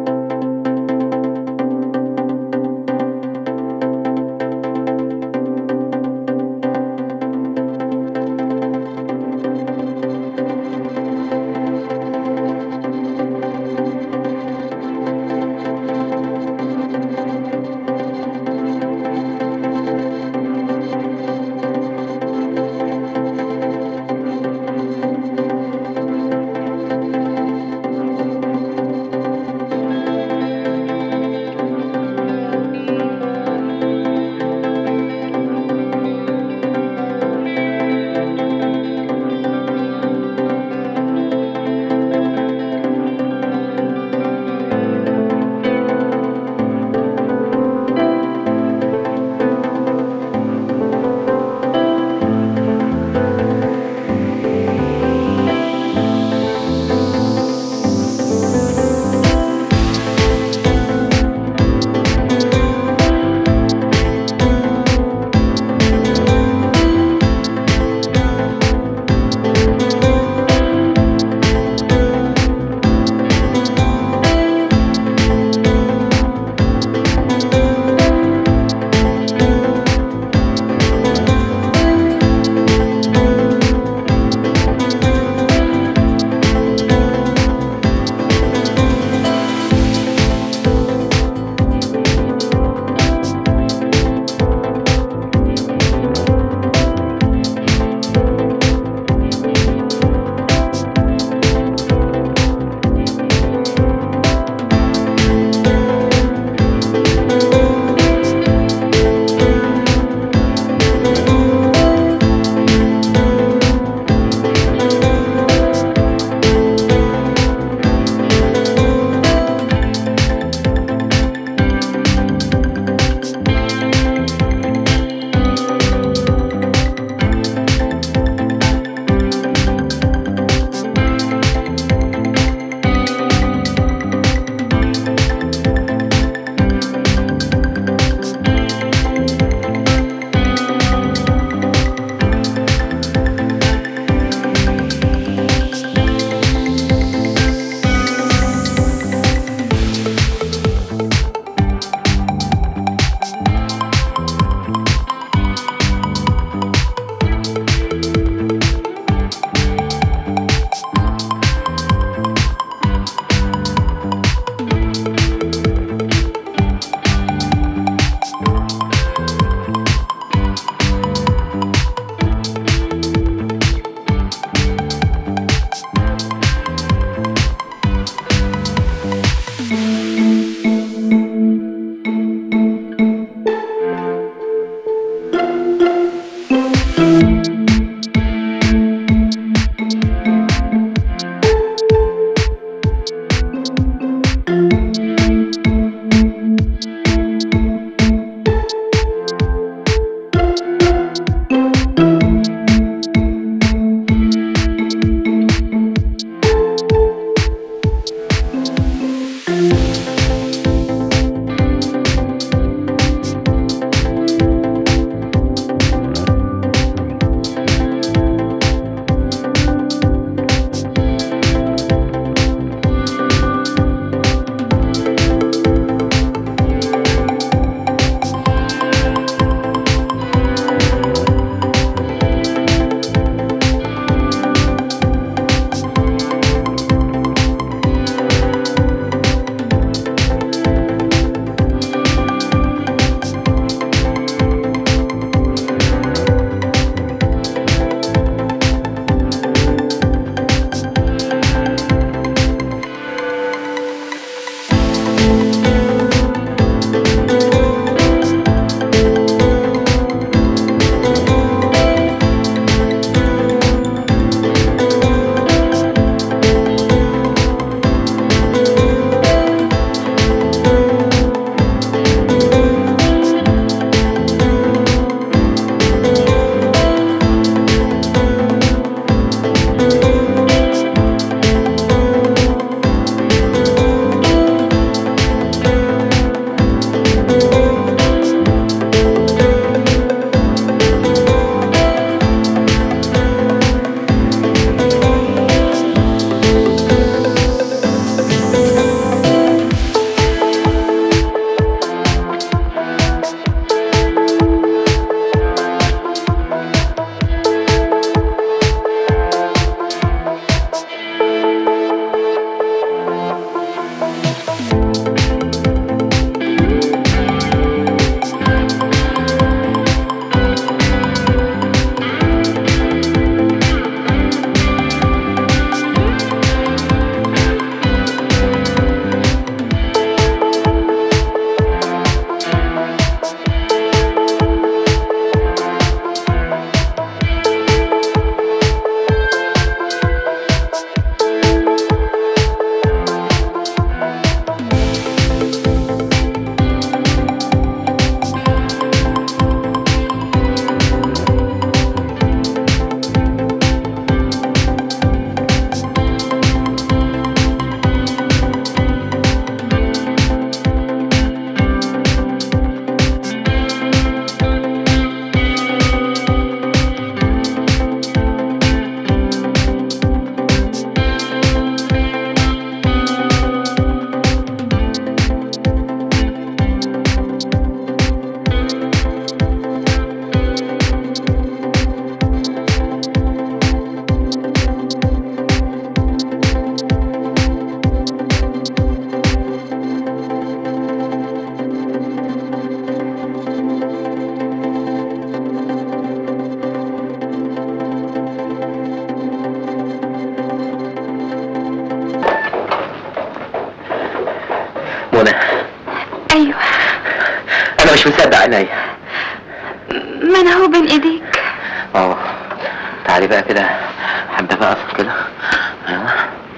انا مش مصدق عينيا ما انا هو بين ايديك اه تعالي بقى كده حبه بقى اقف كده ايوه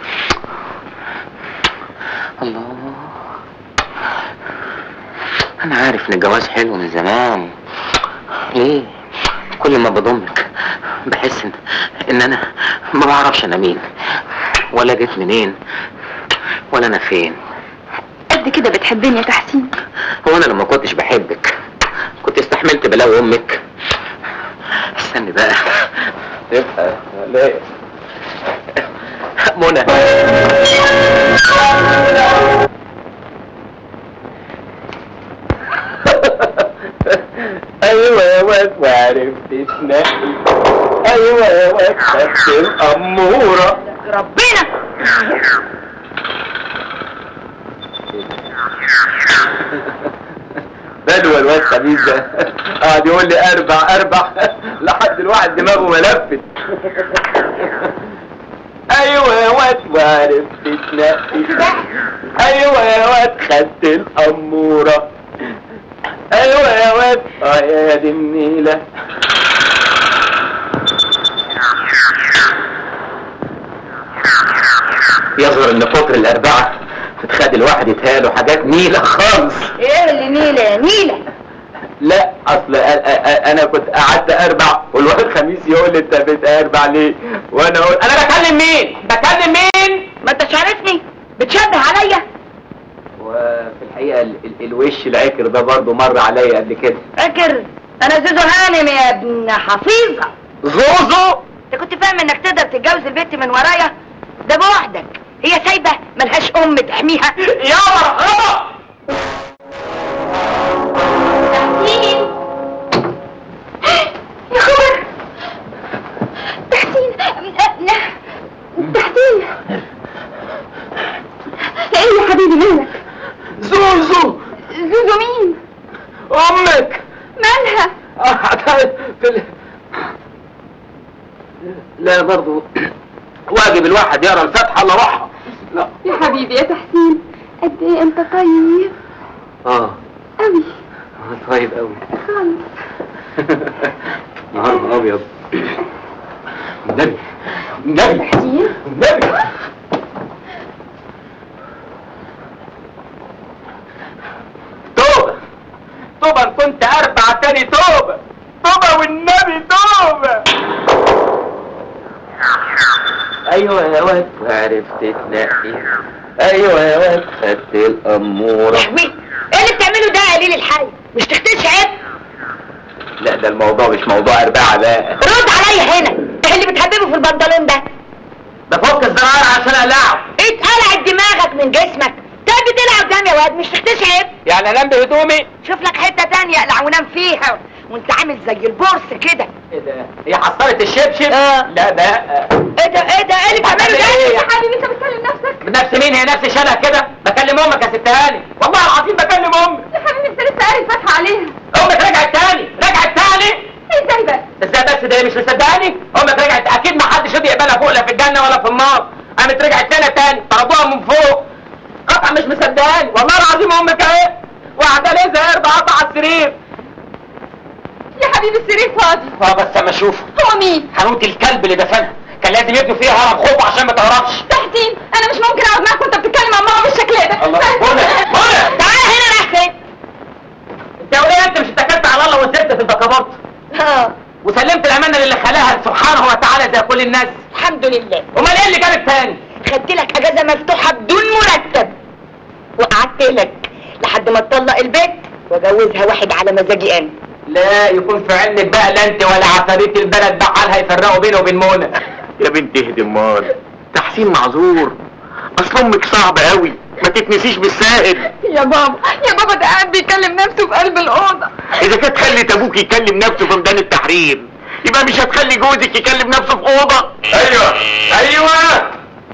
الله انا عارف ان الجواز حلو من زمان ليه كل ما بضمك بحس ان, إن انا ما بعرفش انا مين ولا جيت منين ولا انا فين قد كده بتحبني يا تحسين هو انا لما كنتش بحبك كنت استحملت بلاوي امك استني بقى يبقى ليه منى ايوه يا واد وعرفت تنقي ايوه يا واد خدت الاموره ربنا بدوى الواد خبيث ده قاعد يقول لي اربع اربع لحد الواحد دماغه ملفت ايوه يا واد وعرفت تنقي ايوه يا واد خدت الاموره ايوه يا واد اه يا دي النيله يظهر ان فطر الاربعه بتخلي الواحد يتهاله حاجات نيله خالص ايه اللي نيلة يا نيلة لا اصل أ- أ- انا كنت قعدت اربع والواد خميس يقول لي انت بتاربع ليه وانا اقول انا بكلم مين بكلم مين ما انتش عارفني بتشبه عليا وفي الحقيقه ال ال الوش العكر ده برضه مر عليا قبل كده فاكر انا زوزو هانم يا ابن حفيظة زوزو انت كنت فاهم انك تقدر تتجوز البنت من ورايا ده بوحدك هي سايبة ملهاش ام تحميها يا مرحبا يا خبر تحسين تحسين ايه يا حبيبي مالك زوزو زوزو مين امك مالها آه، في ال... لا برضه واجب الواحد يرى الفتحة الا روحها لا يا حبيبي يا تحسين قد ايه انت طيب اه قوي آه، طيب قوي خالص نهار ابيض النبي النبي تحسين النبي توبة توبة إن كنت اربع تاني توبة توبة والنبي توبة ايوه يا واد عرفت تنقي ايوه يا واد خدت الاموره يحمي ايه اللي بتعمله ده يا قليل الحي مش تختش عيب لا ده الموضوع مش موضوع اربعه بقى رد عليا هنا ايه اللي بتحببه في البنطلون ده بفك الزراير عشان اقلعه اتقلع دماغك من جسمك تقعد تقلع قدام يا واد مش تختش عيب يعني انام بهدومي شوف لك حته تانية اقلع ونام فيها وانت عامل زي البورس كده ايه ده هي حصلت الشبشب آه. لا بقى ايه ده ايه ده ايه اللي بتعمله بتعمل ده إيه؟ يا حبيبي انت بتكلم نفسك نفس مين هي نفس شبه كده بكلم امك يا ست هاني والله العظيم بكلم امك يا حبيبي انت لسه قاري الفتحة عليها امك رجعت تاني رجعت تاني ازاي بس ازاي بس ده مش مصدقاني امك رجعت اكيد ما حدش يقدر يقبلها فوق لا في الجنه ولا في النار قامت رجعت لنا تاني طردوها من فوق قطع مش مصدقاني والله العظيم امك اهي وقاعده ليه زي اربع قطع على السرير يا حبيبي السرير فاضي اه بس اما اشوف هو مين حنوت الكلب اللي دفنها كان لازم يبنوا فيها هرم خوف عشان ما تهربش تحسين انا مش ممكن اقعد معاك وانت بتتكلم عن ماما بالشكل ده الله منى منى تعال هنا رايح فين انت يا وليه انت مش اتكلت على الله وسبت في البكابورت اه وسلمت الامانه للي خلاها سبحانه وتعالى زي كل الناس الحمد لله امال ايه اللي جاب التاني خدت لك اجازه مفتوحه بدون مرتب وقعدت لك لحد ما تطلق البيت واجوزها واحد على مزاجي انا لا يكون في علمك بقى لا انت ولا عفاريت البلد بحالها يفرقوا بينه وبين منى يا بنت اهدي امال تحسين معذور اصل امك صعب قوي ما تتنسيش بالساهل يا بابا يا بابا ده قاعد بيكلم نفسه في قلب الأوضة اذا كانت خلت ابوك يكلم نفسه في ميدان التحرير يبقى مش هتخلي جوزك يكلم نفسه في اوضه ايوه ايوه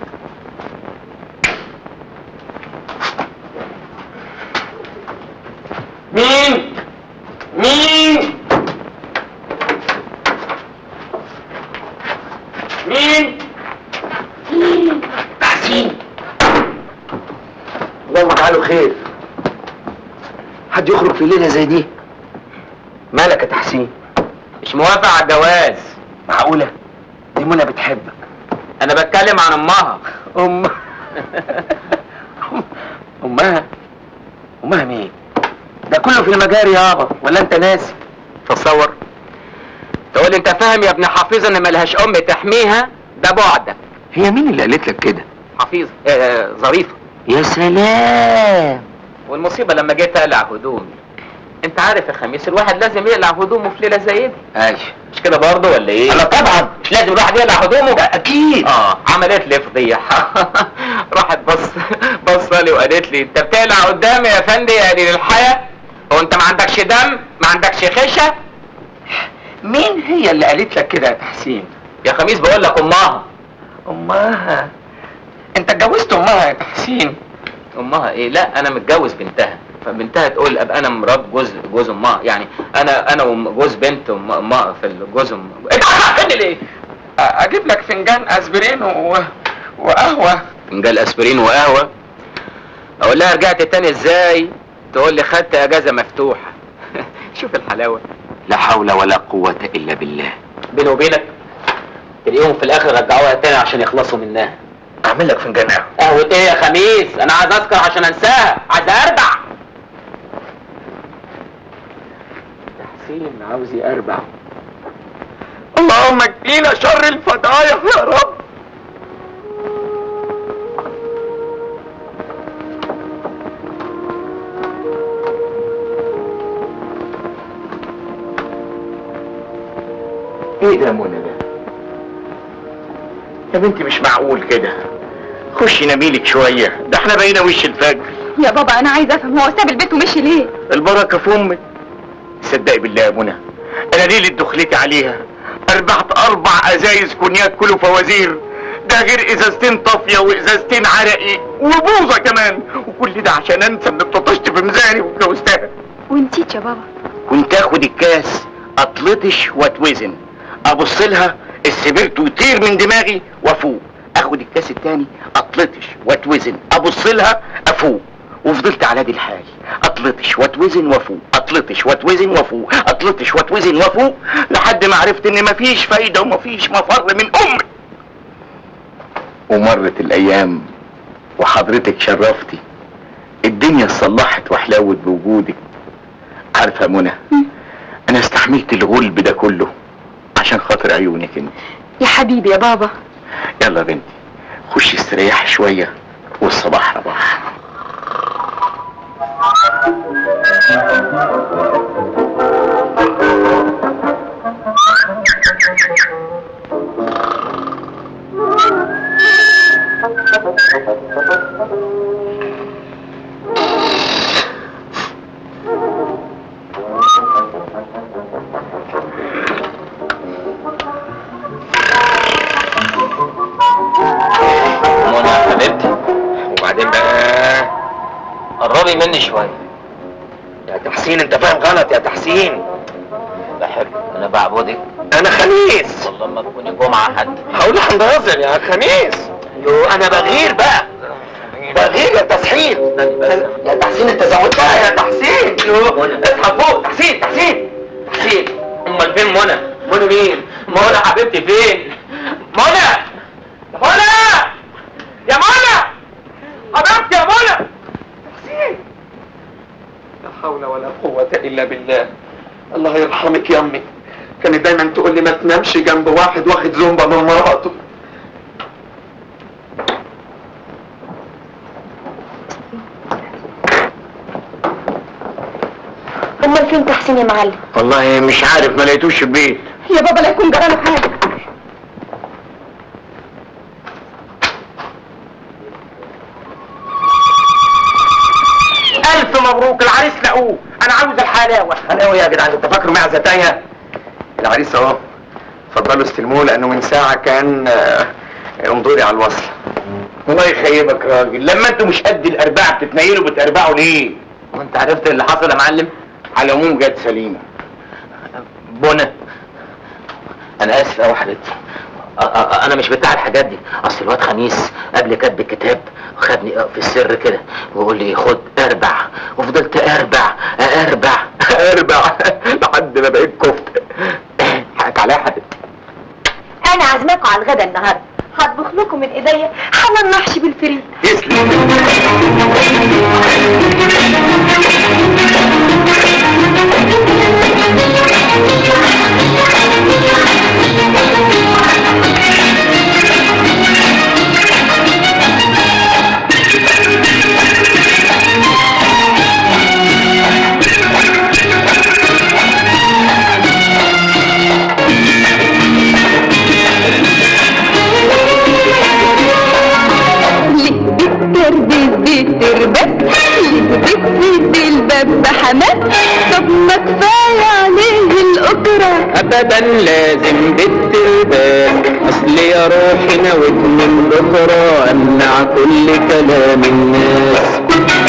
مين مين مين تحسين اللهم اجعله خير حد الواحد يخرج في ليله زي دي مالك يا تحسين مش موافق على الجواز معقوله دي منى بتحبك انا بتكلم عن امها ام امها امها مين ده كله في المجاري يابا ولا انت ناسي تصور تقول انت فاهم يا ابن حفيظه ان ملهاش ام تحميها ده بعدك هي مين اللي قالت لك كده حفيظه آه ظريفه يا سلام والمصيبه لما جيت اقلع هدومي انت عارف يا خميس الواحد لازم يقلع هدومه في ليله زي دي ايوه مش كده برضه ولا ايه انا طبعا مش لازم الواحد يقلع هدومه ده اكيد اه عملت لي فضيحه راحت بص بص لي وقالت لي انت بتقلع قدامي يا فندي يا قليل الحياه هو انت ما عندكش دم ما عندكش خشه مين هي اللي قالت لك كده يا تحسين يا خميس بقول لك امها امها انت اتجوزت امها يا تحسين امها ايه لا انا متجوز بنتها فبنتها تقول ابقى انا مرات جوز جوز امها يعني انا انا وجوز بنت أم- امها في الجوز ام انت هتعمل ايه اجيب لك فنجان اسبرين و... وقهوه فنجان اسبرين وقهوه اقول لها رجعت تاني ازاي تقول لي خدت اجازه مفتوحه شوف الحلاوه لا حول ولا قوة الا بالله بيني وبينك اليوم في الاخر رجعوها تاني عشان يخلصوا منها اعمل لك فنجان قهوة قهوة ايه يا خميس انا عايز اذكر عشان انساها عايز اربع تحسين عاوز اربع اللهم اكفينا شر الفضايح يا رب ايه ده يا منى ده يا بنتي مش معقول كده خشي نميلك شوية ده احنا بقينا وش الفجر يا بابا انا عايزه افهم هو ساب البيت ومشي ليه البركة في امك صدقي بالله يا منى انا ليلة دخلتي عليها اربعت اربع ازايز كونياك كله فوازير ده غير ازازتين طافية وازازتين عرقي وبوظة كمان وكل ده عشان انسى انك تطشت في ميزاني واتجوزتها ونسيت يا بابا كنت اخد الكاس اطلطش واتوزن ابص لها السبرت يطير من دماغي وافوق اخد الكاس التاني اطلطش واتوزن ابص لها افوق وفضلت على دي الحال اطلطش واتوزن وافوق اطلطش واتوزن وافوق اطلطش واتوزن وافوق لحد ما عرفت ان مفيش فايده ومفيش مفر من امي ومرت الايام وحضرتك شرفتي الدنيا اتصلحت وحلاوت بوجودك عارفه يا منى انا استحملت الغلب ده كله عشان خاطر عيونك انت يا حبيبي يا بابا يلا يا بنتي خشي استريحي شويه والصباح رباح منى يا حبيبتي وبعدين بقى قربي مني شويه يا تحسين انت فاهم غلط يا تحسين بحب انا بعبدك انا خميس والله ما تكوني جمعه حتى هقول هنضرب يا خميس يو انا بغير بقى بغير يا تحسين يا تحسين انت زودتها يا تحسين يو اصحى فوق تحسين تحسين تحسين امال فين منى منى مين منى حبيبتي فين منى منى يا منى حبيبتي يا منى لا حول ولا قوة إلا بالله الله يرحمك يا أمي كانت دايما تقول لي ما تنامش جنب واحد واخد زومبا من مراته امال فين تحسين يا معلم والله مش عارف ما لقيتوش في البيت يا بابا لا يكون جراله حاجه الف مبروك العريس لقوه انا عاوز الحلاوه حلاوه يا جدعان انت فاكره معزه تانية العريس اهو اتفضلوا استلموه لانه من ساعه كان آه، انظري على الوصل الله يخيبك راجل لما انتوا مش قد الاربعه بتتنيلوا بتربعوا ليه وانت عرفت اللي حصل يا معلم على العموم جت سليمه بنى انا اسف قوي حبيبتي أ- أ- انا مش بتاع الحاجات دي اصل الواد خميس قبل كتب الكتاب خدني في السر كده ويقول لي خد اربع وفضلت اربع اربع اربع لحد ما بقيت كفت حقك عليا حد انا عازماكم على الغدا النهارده هطبخ لكم من ايديا حمام محشي بالفريك تسلم بتربس بتربس بتسد الباب بحمام طب ما كفايه عليه الاجره ابدا لازم بالترباس اصل يا روحي نويت من بكره امنع كل كلام الناس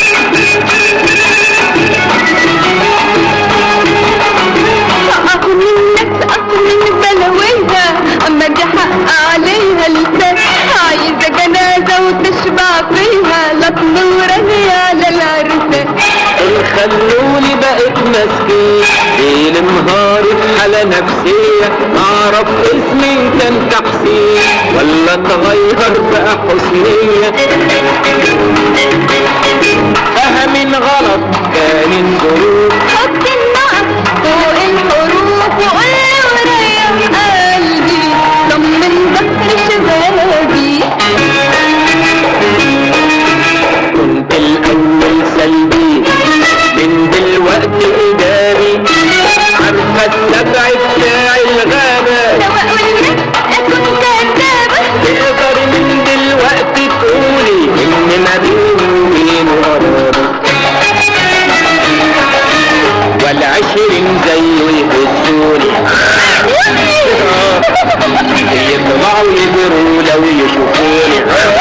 اخو منك اخو من بلويها اما دي حق عليها لسان عايزه جنازه وتشبع فيها لا تنورني على العرسان خلوني بقيت مسكين ليل نهاري في حالة نفسية اعرف اسمي كان تحسين ولا اتغير بقى حسنية فهم غلط كان الظروف حط النقط فوق الحروف وقول وريح قلبي طمن ظهر شبابي كنت الاول سلبي من دلوقتي ايجابي عارفة السبع بتاع الغابة لو اقول لك اكون كدابه تقدر من دلوقتي تقولي ان ما بيني وبين قرابة ولا عشرين زيه يهزوني يطلعوا يجروا لو يشوفوني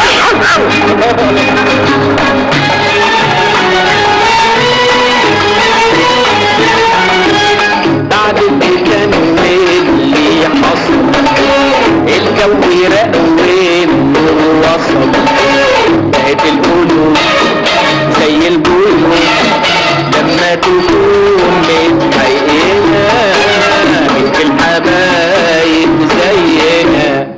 بعد اللي كان اللي حصل الجو رقوي وصل بقت القلوب زي البلوب لما تكون متضايقنا من في الحبايب زينا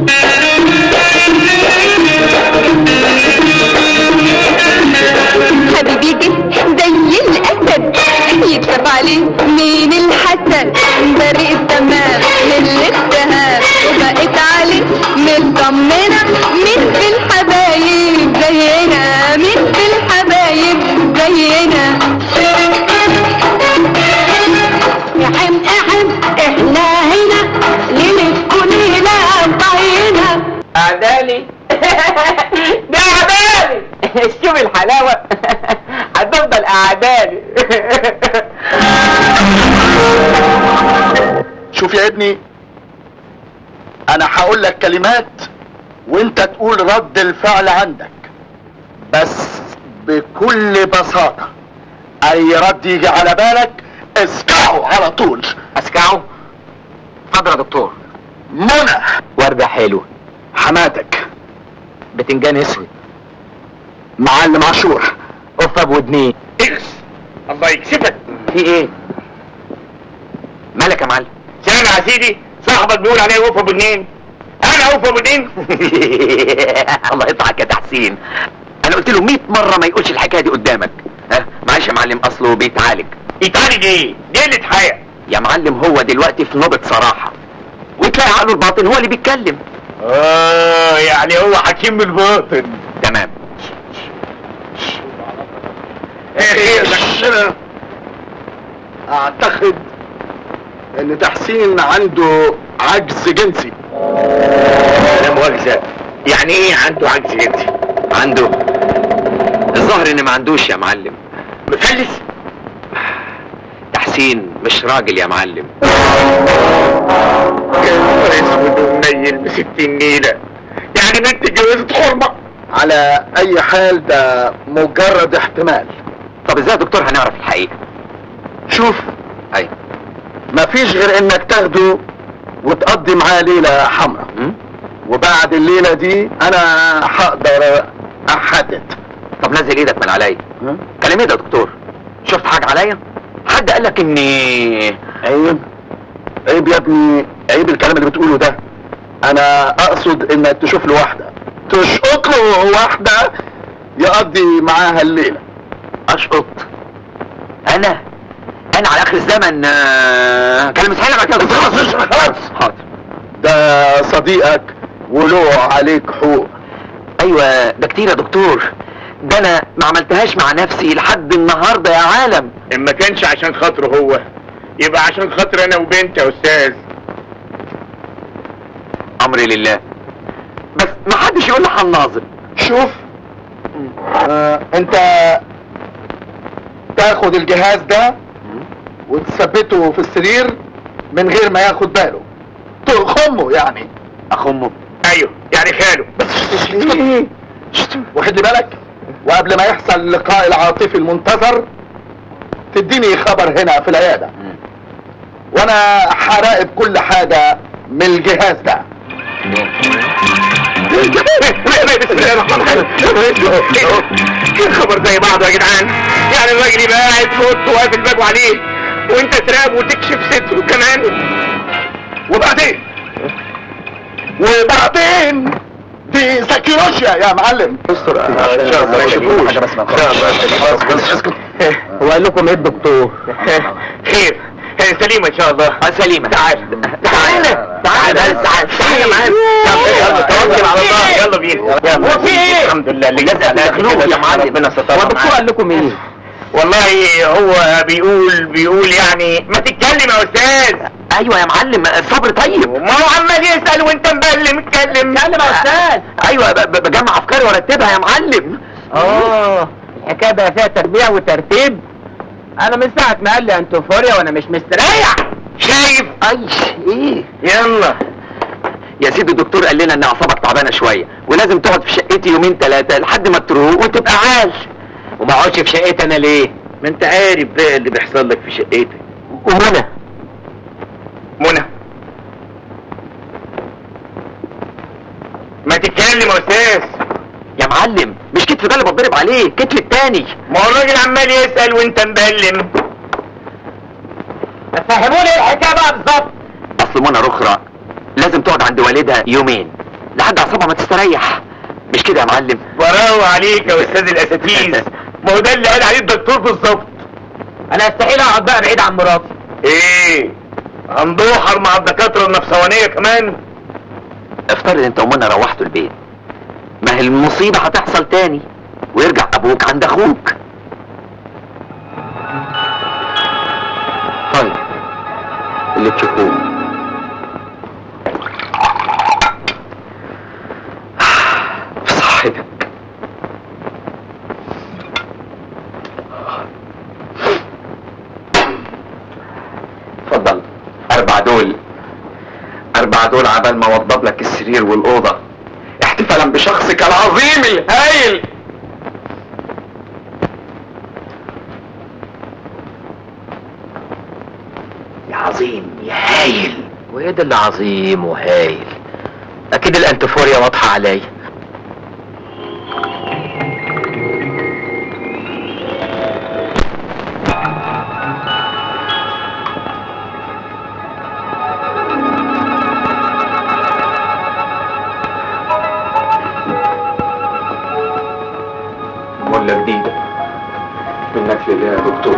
حبيبي جه زي الاسد يكتب عليه مين الحسد بريء تمام من الاتهام وبقيت عليه مطمنه مين في الحبايب زينا مين في الحبايب زينا احم احم احنا هنا ليلة كلنا طاينا أعدالي ده أعدالي شوف الحلاوة هتفضل أعدالي شوف يا ابني انا هقول لك كلمات وانت تقول رد الفعل عندك بس بكل بساطة اي رد يجي على بالك اسكعه على طول اسكعه اتفضل يا دكتور منى وردة حلو حماتك بتنجان اسود معلم عاشور قفة بودنين الله يكسفك في ايه مالك يا معلم سامع يا سيدي صاحبك بيقول عليه وفا بنين انا وفا بنين الله يطلعك يا تحسين انا قلت له 100 مره ما يقولش الحكايه دي قدامك ها معلش يا معلم اصله بيتعالج يتعالج ايه؟ دي اللي حياة يا معلم هو دلوقتي في نوبه صراحه وتلاقي عقله الباطن هو اللي بيتكلم اه يعني هو حكيم الباطن تمام ايه ده اعتقد ان تحسين عنده عجز جنسي لا مؤاخذة يعني ايه عنده عجز جنسي عنده الظاهر ان ما عندوش يا معلم مفلس تحسين مش راجل يا معلم يا نهار اسود ومنيل بستين نيلة يعني بنت جوزت حرمة على اي حال ده مجرد احتمال طب ازاي يا دكتور هنعرف الحقيقه شوف اي مفيش غير انك تاخده وتقضي معاه ليلة حمراء م? وبعد الليله دي انا هقدر احدد طب نزل ايدك من عليا كلام ايه ده يا دكتور شفت حاجه عليا حد قال لك اني عيب عيب يا ابني عيب الكلام اللي بتقوله ده انا اقصد انك تشوف له واحده تشقط له واحده يقضي معاها الليله اشقط انا انا على اخر الزمن آه، كلام مسحيل على كده خلاص خلاص حاضر ده صديقك وله عليك حقوق ايوه ده كتير يا دكتور ده انا ما عملتهاش مع نفسي لحد النهارده يا عالم ان ما كانش عشان خاطره هو يبقى عشان خاطر انا وبنتي يا استاذ امري لله بس ما حدش يقول لي هنناظر شوف آه انت تاخد الجهاز ده وتثبته في السرير من غير ما ياخد باله تخمه يعني اخمه ايوه يعني خاله بس ايه واخد لي بالك وقبل ما يحصل اللقاء العاطفي المنتظر تديني خبر هنا في العيادة وانا هراقب كل حاجة من الجهاز ده بسم الله الرحمن الرحيم ايه الخبر زي بعضه يا جدعان يعني الراجل يبقى قاعد في اوضته وقافل بابه عليه وانت تراقبه وتكشف ستره كمان وبعدين وبعدين دي سكيروشيا يا معلم استر هو قال لكم ايه الدكتور خير هي سليمة ان شاء الله سليمة تعال تعالى تعالى تعالى تعالى معانا يلا توكل على الله يلا بينا هو في ايه؟ الحمد لله اللي جزء مخلوق يا معلم ربنا سترها هو الدكتور معانا. قال لكم ايه؟ والله هو بيقول بيقول يعني ما تتكلم يا استاذ ايوه يا معلم الصبر طيب ما هو عمال يسأل وانت مبلم اتكلم اتكلم يا استاذ ايوه ب- ب- بجمع افكاري وارتبها يا معلم اه الحكايه بقى فيها تربيع وترتيب انا من ساعه ما قال لي انتوفوريا وانا مش مستريح شايف اي ايه يلا يا سيدي الدكتور قال لنا ان اعصابك تعبانه شويه ولازم تقعد في شقتي يومين ثلاثه لحد ما تروق وتبقى عال وما اقعدش في شقتي انا ليه ما انت عارف بقى اللي بيحصل لك في شقتك ومنى منى ما تتكلم يا استاذ يا معلم مش كتف ده اللي بتضرب عليه كتف التاني ما هو الراجل عمال يسأل وانت مبلم فهموني ايه الحكايه بقى بالظبط اصل منى رخرة لازم تقعد عند والدها يومين لحد اعصابها ما تستريح مش كده يا معلم براو عليك يا استاذ الاساتيز ما هو ده اللي قال عليه الدكتور بالظبط انا استحيل اقعد بقى بعيد عن مراتي ايه هندوحر مع الدكاتره النفسوانيه كمان افترض انت ومنى روحتوا البيت ما هي المصيبة هتحصل تاني ويرجع ابوك عند اخوك طيب اللي تشوفوه في صحتك اتفضل اربع دول اربع دول عبال ما اوضب لك السرير والاوضه احتفالا بشخصك العظيم الهائل يا عظيم يا هايل وايه ده اللي عظيم وهايل اكيد الانتوفوريا واضحه عليا ولا جديده منك لله يا دكتور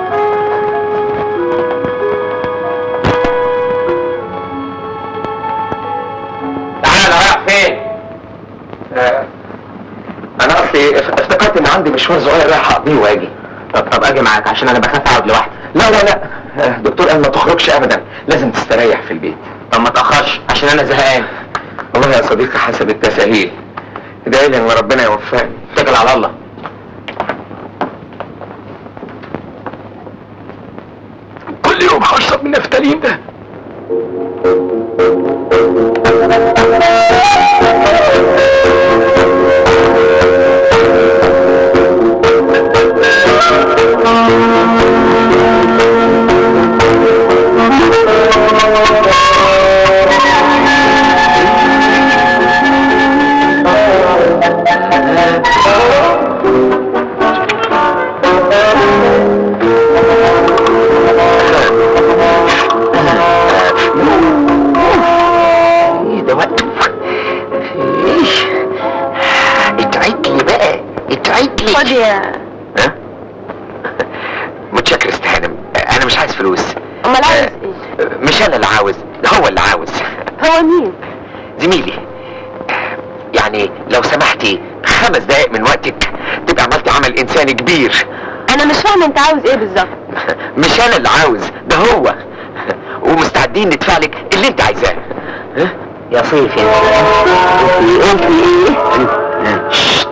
تعالى رايح فين آه، انا اصلي اف- افتكرت ان عندي مشوار صغير رايح اقضيه واجي طب طب اجي معاك عشان انا بخاف اقعد لوحدي لا لا لا آه، الدكتور قال ما تخرجش ابدا لازم تستريح في البيت طب ما تاخرش عشان انا زهقان والله يا صديقي حسب التساهيل ادعي لي ان ربنا يوفقني اتكل على الله كل يوم هشرب من نفتالين ده خد يا ها متشكر استهانم انا مش عايز فلوس امال عايز آه، ايه مش انا اللي عاوز ده هو اللي عاوز هو مين زميلي يعني لو سمحتي خمس دقايق من وقتك تبقى عملتي عمل انساني كبير انا مش فاهمه انت عاوز ايه بالظبط مش انا اللي عاوز ده هو ومستعدين ندفع لك اللي انت عايزاه ها؟ يا صيف يا قلت ايه شت.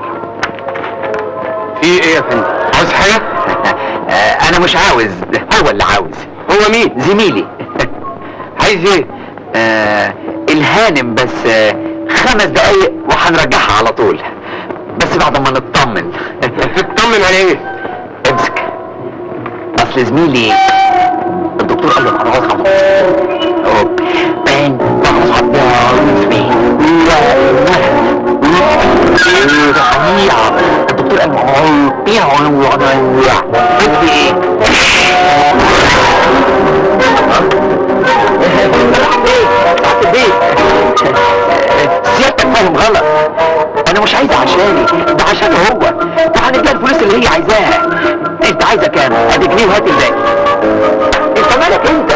في ايه يا فندم عاوز حاجه آه، انا مش عاوز هو اللي عاوز هو مين زميلي عايز ايه آه الهانم بس آه خمس دقايق وهنرجعها على طول بس بعد ما نطمن تطمن على ايه امسك اصل زميلي الدكتور قال له انا عاوز خمس أهو. بان بعرف الدكتور قال له قلت ايه راحت البيت سيادتك فاهم غلط انا مش عايزها عشاني ده عشان هو ده هنديها الفلوس اللي هي عايزاها انت عايزه كام ادي جنيه وهات الباقي انت مالك انت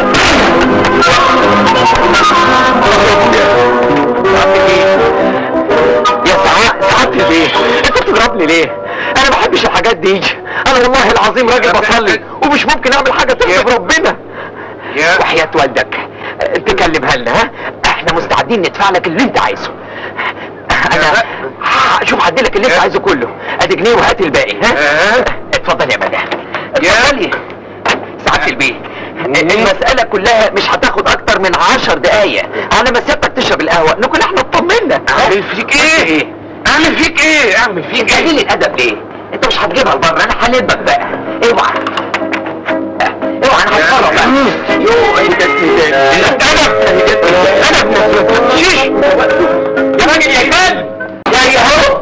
يا سعاد سعادتي ليه انت بتضربني ليه انا ما بحبش الحاجات دي انا والله العظيم راجل بصلي ومش ممكن اعمل حاجه تغضب ربنا يا وحياة والدك تكلمها لنا ها احنا مستعدين ندفع لك اللي انت عايزه انا ه- شوف هديلك اللي انت عايزه كله ادي جنيه وهات الباقي ها اه. اتفضل يا مدام يا. اتفضلي سعادة البيه المسألة كلها مش هتاخد أكتر من عشر دقايق على ما سيادتك تشرب القهوة نكون احنا اطمنا اعمل فيك ايه اعمل فيك ايه اعمل فيك انت ايه قليل الأدب ليه؟ أنت مش هتجيبها لبره أنا هلبك بقى اوعى اوعى أنا هتفرج بقى يو انت الادب الادب شيش يا راجل يا جبال يا اهو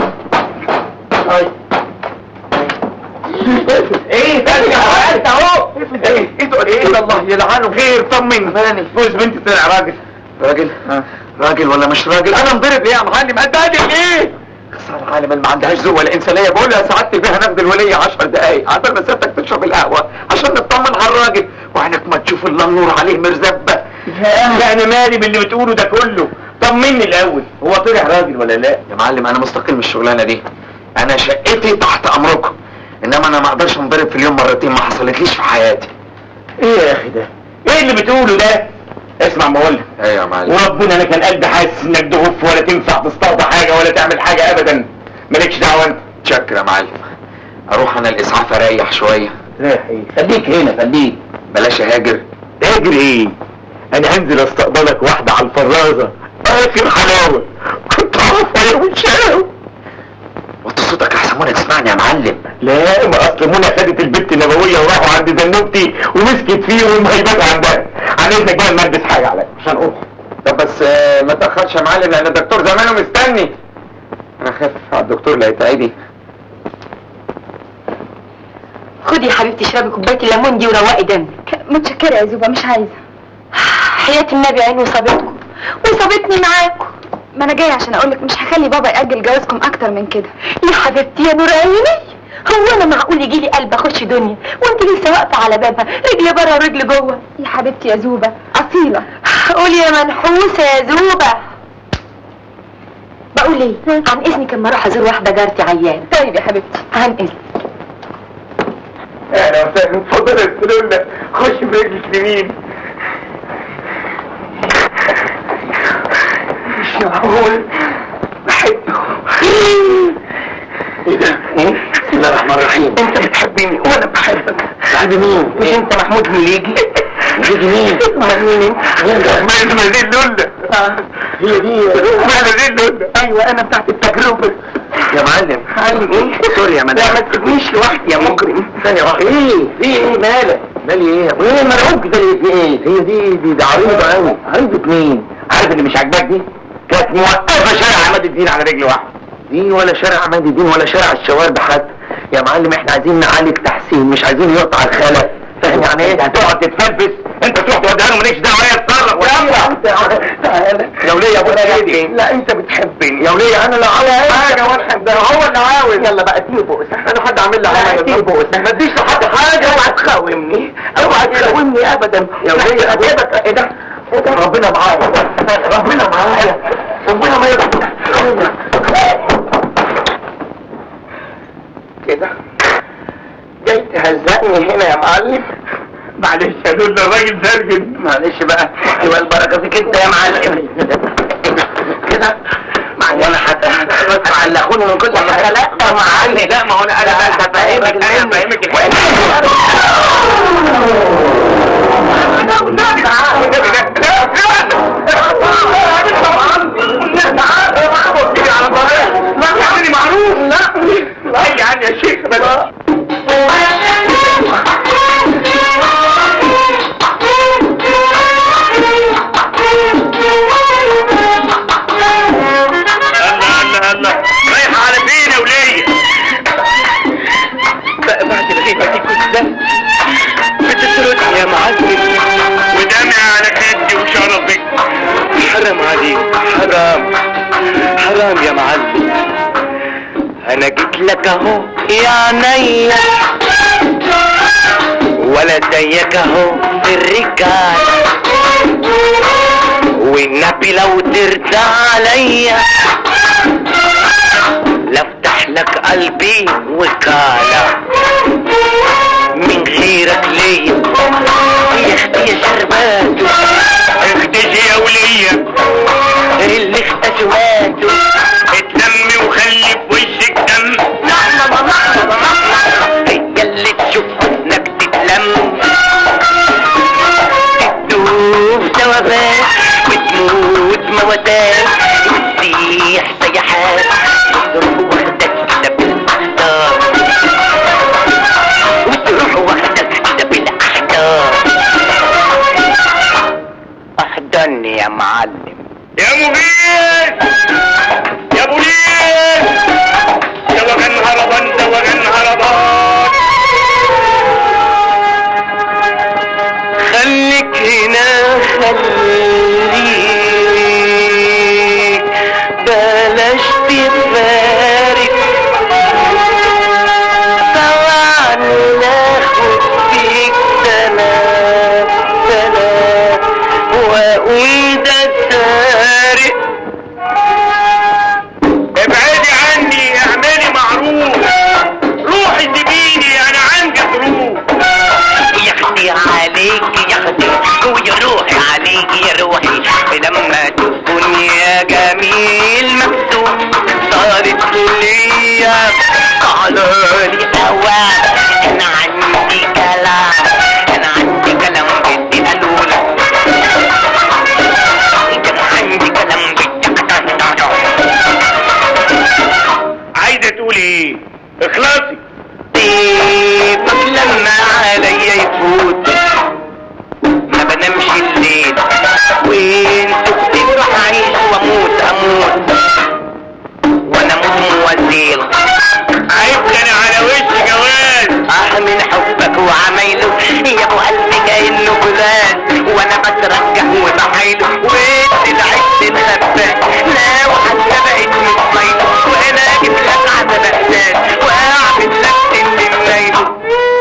ايه تاني انت اهو ايه ايه تقول ايه الله يلعنه خير طمن ماني جوز بنتي طلع راجل راجل راجل ولا مش راجل انا مضرب ليه يا معلم اتبهدل ايه خسارة العالم اللي ما عندهاش ذوق ولا انسانيه بقول لها سعادتي بيها ناخد الوليه 10 دقايق عشان ما سيادتك تشرب القهوه عشان نطمن على الراجل وعينك ما تشوف الا النور عليه مرزبه لا انا مالي باللي بتقوله ده كله طمني الاول هو طلع راجل ولا لا يا معلم انا مستقل من الشغلانه دي انا شقتي تحت امركم انما انا ما اقدرش انضرب في اليوم مرتين ما حصلتليش في حياتي ايه يا اخي ده ايه اللي بتقوله ده اسمع ما اقول لك ايوه يا معلم وربنا انا كان قلبي حاسس انك دهوف ولا تنفع تصطاد حاجه ولا تعمل حاجه ابدا مالكش دعوه انت شكرا يا معلم اروح انا الاسعاف اريح شويه رايح ايه خليك هنا خليك بلاش اهاجر تاجر ايه انا هنزل استقبلك واحده على الفرازه اخر حلاوه كنت عارف يا وشاو وطي صوتك احسن منى تسمعني يا معلم لا ما اصل منى خدت البت النبويه وراحوا عند زنوبتي ومسكت فيه والمهيبات عندها عن اذنك بقى ما البس حاجه عليا عشان اروح طب بس آه، ما تاخرش يا معلم لان الدكتور زمانه مستني انا خايف على الدكتور لا يتعبي خدي يا حبيبتي اشربي كوبايه الليمون دي وروقي دمك متشكرة يا زوبة مش عايزة حياة النبي عين وصابتكم وصابتني معاكم ما انا جاية عشان اقولك مش هخلي بابا يأجل جوازكم اكتر من كده يا حبيبتي يا نور عيني هو انا معقول يجي لي قلب اخش دنيا وانت لسه واقفه على بابها رجل بره ورجل جوه يا حبيبتي يا زوبة اصيلة قولي يا منحوسه يا زوبه بقول ايه عن اذنك اما اروح ازور واحده جارتي عيان طيب يا حبيبتي عن اذن اهلا وسهلا اتفضل يا سلولة خش برجلك اليمين مش معقول بحبه ايه ده؟ بسم الله الرحمن الرحيم انت بتحبني وانا بحبك بحب مين؟ مش انت محمود مليجي؟ مليجي مين؟ امال مين انت؟ ما دي اللولة هي دي ما دي اللولة ايوه انا بتاعت التجربة يا معلم معلم ايه؟ سوري يا لا مدام ما تسيبنيش لوحدي يا مجرم ثانية واحدة ايه؟ في ايه مالك؟ مالي ايه ايه مرعوب كده ليه في ايه؟ هي دي دي دي عريضة قوي عريضة مين؟ عارف اللي مش عاجباك دي؟ كانت موقفة شارع عماد الدين على رجل واحدة دي ولا شارع عماد الدين ولا شارع الشوارب حتى يا معلم احنا عايزين نعالج تحسين مش عايزين يقطع الخلق فاهم يعني ايه هتقعد تتفلفس انت تروح توديها له مالكش دعوه هي تتصرف يلا تعالى لو ليا بتحبني لا انت بتحبني يا وليه انا لا عاوز حاجه ولا حد ده هو اللي عاوز يلا بقى اديني بؤس انا حد عامل لي حاجه اديني بؤس ما اديش لحد حاجه اوعى تخاومني اوعى تخاومني ابدا يا وليه اجيبك ايه ده إيه ده؟ ربنا معايا ربنا معايا ربنا ما يرضى كده جاي تهزقني هنا يا معلم معلش يا دول ده الراجل سرجن معلش بقى يبقى البركه فيك انت يا معلم كده وانا حتى هتعلقوني من كل حاجه لا يا معلم لا ما هو انا انا بفهمك انا بفهمك معروف لا لا يعني يا شيخ بس الله الله الله رايحة على فين يا ولية؟ بعد الغيبة دي كلها بتسردني يا معلم ودمي على خدي وشرفك حرام عليك حرام حرام يا معلم انا جيت لك اهو يا عينيا ولا زيك اهو في الرجال والنبي لو ترضى عليا لافتح لك قلبي وكالة من غيرك ليا يا اختي يا شرباتو اختشي يا ولية اللي اختشواته اتلمي وخلي في وشك دم هي اللي تشوف حسنك تتلم تدوب ثوابات وتموت موتات وتسيح سيحات وتروح واخدك كده بالاحجار وتروح واخدك كده بالاحجار احضني يا معلم يا مبين يا بوليس دوغن هربان دوغن هربان خليك هنا خليك بلاش تفارق طبعا ناخد فيك سنة سنة واقول ده سارق ابعدي عني اعملي معروف روحي سيبيني انا عندي ظروف يخدي عليك يخدي ويا روحي عليك يا روحي لما تكون يا جميل مكتوب صارت ليا قالوا لي اوام انا عندي كلام انا عندي كلام بدي اقوله كان عندي كلام بدي اقوله عايزه تقولي ايه اخلصي طيبك لما عليا يفوت ما بنامش الليل وانتوا بتفرح اعيش واموت اموت وانا موت موزيل عيب كان على وش جواز اه من حبك وعمايله يا ابو قلبي كانه فلان وانا بترجع وبحايله وانت العشت الخباك لا وحتى بقيت مطميله وانا اجيب لك عدد احساس واعمل لك سن مايله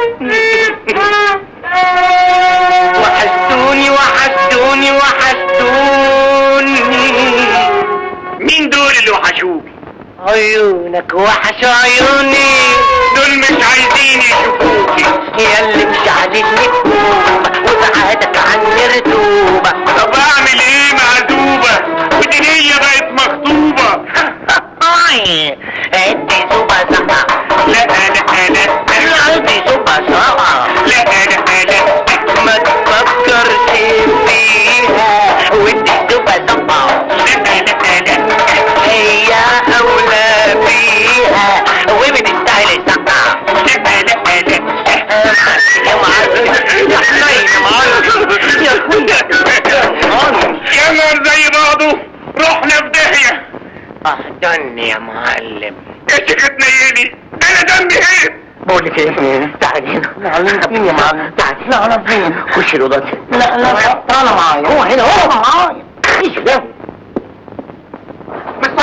وحشتوني وحشتوني وحشتوني مين دول اللي وحشوكي عيونك وحش عيوني دول مش عايزين يشوفوكي يا اللي مش عاجبني وبعدك عني رتوبة طب اعمل ايه معزوبة ودي هي بقت مخطوبة اي ادي سوبة سقع لا لا لا ادي سوبة سقع لا لا لا ما تفكرش فيها ودي سوبة سقع هي اولى بيها وبتستاهل سقع يا معلم يا حنين يا معلم يا اخويا يا نهار زي بعضه رحنا في داهية احضني يا معلم يا شيخ تنيلي انا دمي هيب بقول لك ايه تعالي هنا معلم فين يا معلم تعالي لا انا فين خش الاوضه لا لا تعالى معايا هو هنا هو معايا ايش ده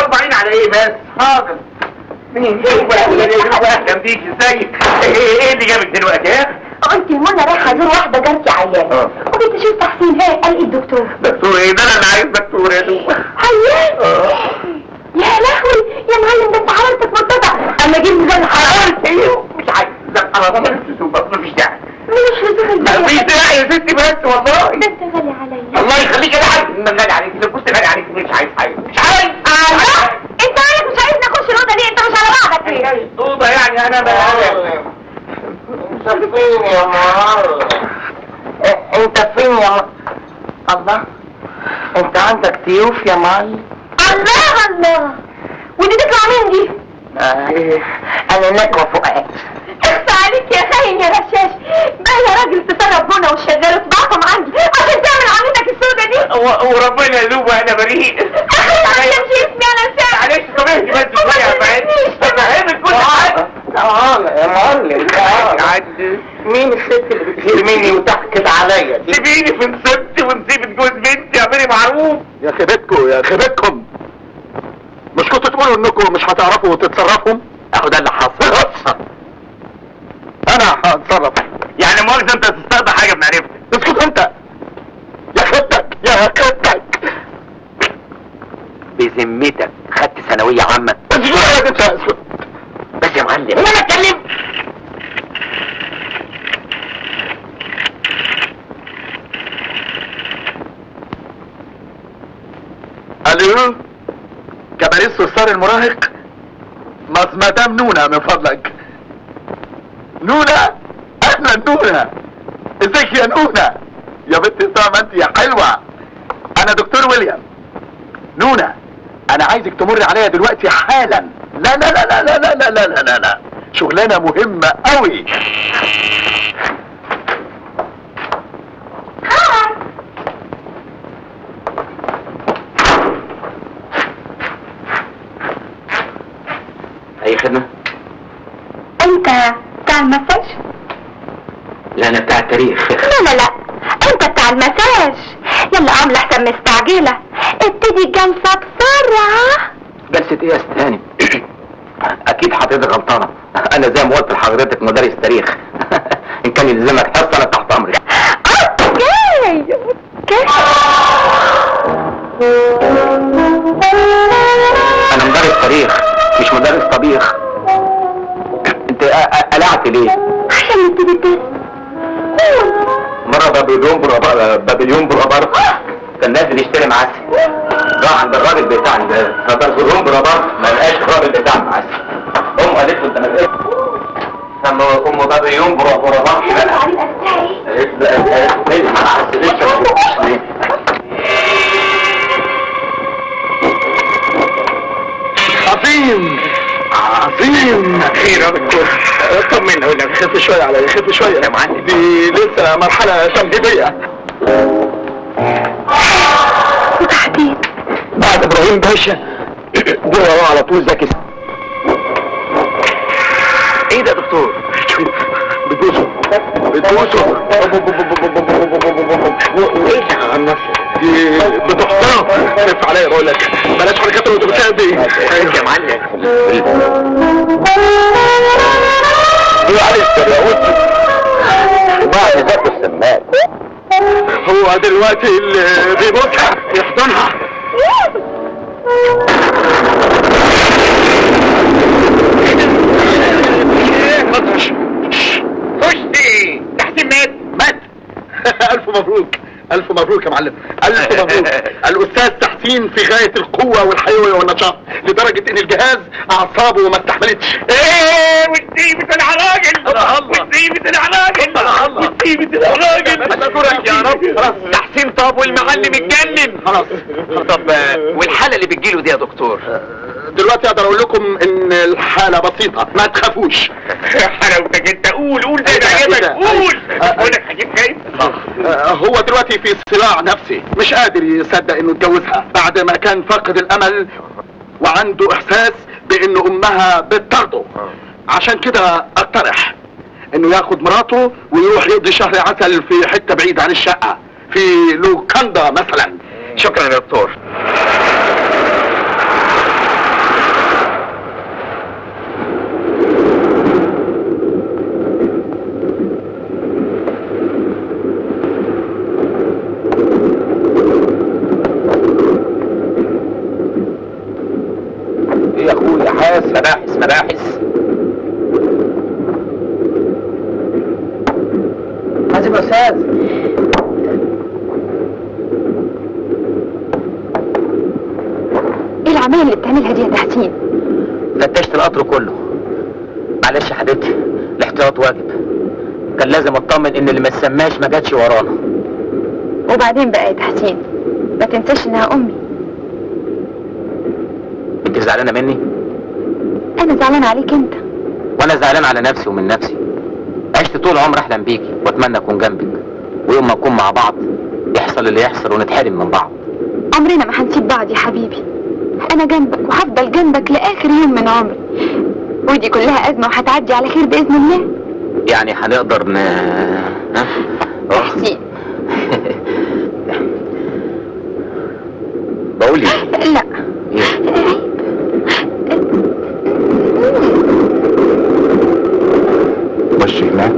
مطبعين على ايه بس حاضر مين اهلا بيك ازيك ايه ايه اللي جابك دلوقتي ها قلت لمنى رايحه ازور واحده جارتي عيانه آه. وقلت شوف تحسين هاي قال ايه الدكتور دكتور ايه ده انا اللي عايز دكتور يا دوب عيان يا لهوي يا معلم ده انت حرارتك مرتفعه اما اجيب ميزان حرارتي ايوه مش عايز ده انا ما مفيش داعي مش لزوم مفيش داعي يا ستي بس والله ده انت غالي عليا الله يخليك انا عارف ان انا غالي عليك لو كنت غالي عليك مش عايز حاجه مش عايز الله انت عارف مش عايزني اخش الاوضه دي انت مش على بعضك ايه طوبة يعني انا بقى فين يا معلم انت فين يا معلم الله انت عندك ضيوف يا معلم الله الله ودي تطلع مين دي آه، انا نجوى فؤاد اخفى عليك يا خاين يا غشاش بقى يا راجل تسرب بنا وشغال صباعكم عندي عشان تعمل عملتك السودة دي و- وربنا يذوب انا بريء اخي ما تمشي اسمي انا سامع معلش سامحني بس شويه يا فهد بفهمك كل حاجه تعال يا معلم تعال عد مين الست اللي بتغير مني وتحكت عليا دي سيبيني في نصيبتي ونسيبة جوز بنتي اعملي معروف يا خيبتكم يا خيبتكم مش كنتوا تقولوا انكم مش هتعرفوا تتصرفوا اهو ده اللي حصل انا هتصرف يعني مؤاخذة انت تستقضى حاجة بمعرفتك اسكت انت يا خيبتك يا خيبتك بذمتك خدت ثانويه عامه اسكت يا انت اسكت بس يا معلم انا اتكلم الو كباريس وستار المراهق مس مدام نونا من فضلك نونا اهلا نونا ازيك يا نونا يا بنتي طبعا انت يا حلوه انا دكتور ويليام نونا انا عايزك تمر عليا دلوقتي حالا لا لا لا لا لا لا لا لا لا لا لا شغلانه مهمه قوي اي خدمه انت بتاع المساج لا انا بتاع التاريخ لا لا لا انت بتاع المساج يلا عامله احسن مستعجله ابتدي الجلسه بسرعه جلسه ايه يا استهاني اكيد حضرتك غلطانه انا زي ما قلت لحضرتك مدرس تاريخ ان كان يلزمك حصه انا تحت امرك اوكي اوكي انا مدرس تاريخ مش مدرس طبيخ انت أ- أ- قلعت ليه عشان نبتدي الدرس قول مرة بابليون برابر بابليون برابر كان نازل يشتري معسل راح عند الراجل بتاع ال- فبابليون برابر ما لقاش الراجل بتاع المعسل امه قالت له انت ما لقيتش اما ام بابليون برابر علي الأستاذ قالت له قالت له ليه ما حسيتش ما شفتش ليه عظيم عظيم خير يا دكتور طمنا هنا خف شويه عليا خف شويه يا معلم. دي لسه مرحله تمهيديه وتحديد بعد ابراهيم باشا جوه على طول زكي ايه ده يا دكتور بتبوسه بتبوسه ايه ده عن نفسك دي بتحترم خف عليا بقول لك بلاش حركات الاتوبيسات دي يا معلم هو علي السرياوت بعد ذات السماك هو دلوقتي اللي بيبوسها يحضنها خشتي تحسين مات مات الف مبروك الف مبروك يا معلم الف مبروك الاستاذ تحسين في غايه القوه والحيويه والنشاط لدرجه ان الجهاز اعصابه ما استحملتش ايه والسيبة العراجل والسيبة العراجل والسيبة العراجل يا رب خلاص تحسين طاب والمعلم اتجنن خلاص طب والحالة اللي بتجيله دي يا دكتور دلوقتي اقدر اقول لكم ان الحاله بسيطه ما تخافوش حلاوتك انت قول قول زي ما أيوة عجبك كده. قول أيوة. بقول لك هجيب خايف آه، هو دلوقتي في صراع نفسي مش قادر يصدق انه اتجوزها بعد ما كان فاقد الامل وعنده احساس بان امها بتطرده عشان كده اقترح انه ياخد مراته ويروح يقضي شهر عسل في حته بعيده عن الشقه في لوكاندا مثلا شكرا يا دكتور مباحث حازم يا استاذ ايه العمايل اللي بتعملها دي يا تحسين فتشت القطر كله معلش يا حبيبتي الاحتياط واجب كان لازم اطمن ان اللي ما سماش ما جاتش ورانا وبعدين بقى يا تحسين ما تنساش انها امي انت زعلانه مني انا زعلانه عليك انت وانا زعلان على نفسي ومن نفسي عشت طول عمري احلم بيكي واتمنى اكون جنبك ويوم ما نكون مع بعض يحصل اللي يحصل ونتحرم من بعض عمرنا ما هنسيب بعض يا حبيبي انا جنبك وهفضل جنبك لاخر يوم من عمري ودي كلها ازمه وهتعدي على خير باذن الله يعني هنقدر ن ها؟ أه. تحسين بقول ايه لا إيه؟ وش هناك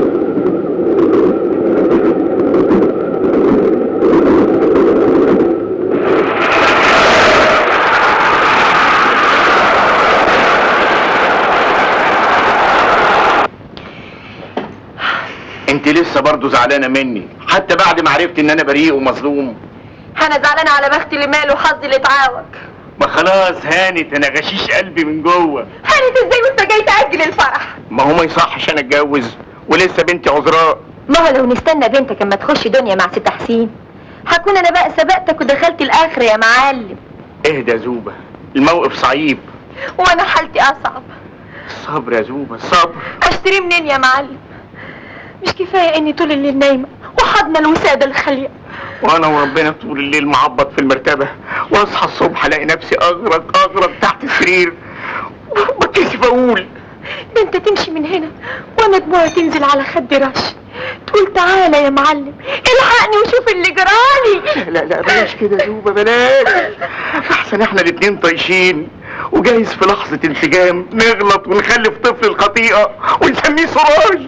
انت لسه برضه زعلانه مني حتى بعد ما عرفت ان انا بريء ومظلوم انا زعلانه على بختي اللي ماله وحظي اللي اتعوج ما خلاص هانت انا غشيش قلبي من جوه هانت ازاي وانت جاي تاجل الفرح ما هو ما يصحش انا اتجوز ولسه بنتي عذراء ما هو لو نستنى بنتك اما تخش دنيا مع ست حسين هكون انا بقى سبقتك ودخلت الاخر يا معلم اهدى يا زوبه الموقف صعيب وانا حالتي اصعب الصبر يا زوبه الصبر اشتري منين يا معلم مش كفايه اني طول الليل نايمه وحضن الوساده الخاليه وانا وربنا طول الليل معبط في المرتبه واصحى الصبح الاقي نفسي اغرق اغرق تحت السرير بتكسف اقول ده انت تمشي من هنا وانا دموعي تنزل على خدي رش تقول تعالى يا معلم الحقني وشوف اللي جرالي لا لا بلاش كده يا زوبه بلاش احسن احنا الاتنين طايشين وجايز في لحظة انسجام نغلط ونخلف طفل الخطيئة ونسميه سراج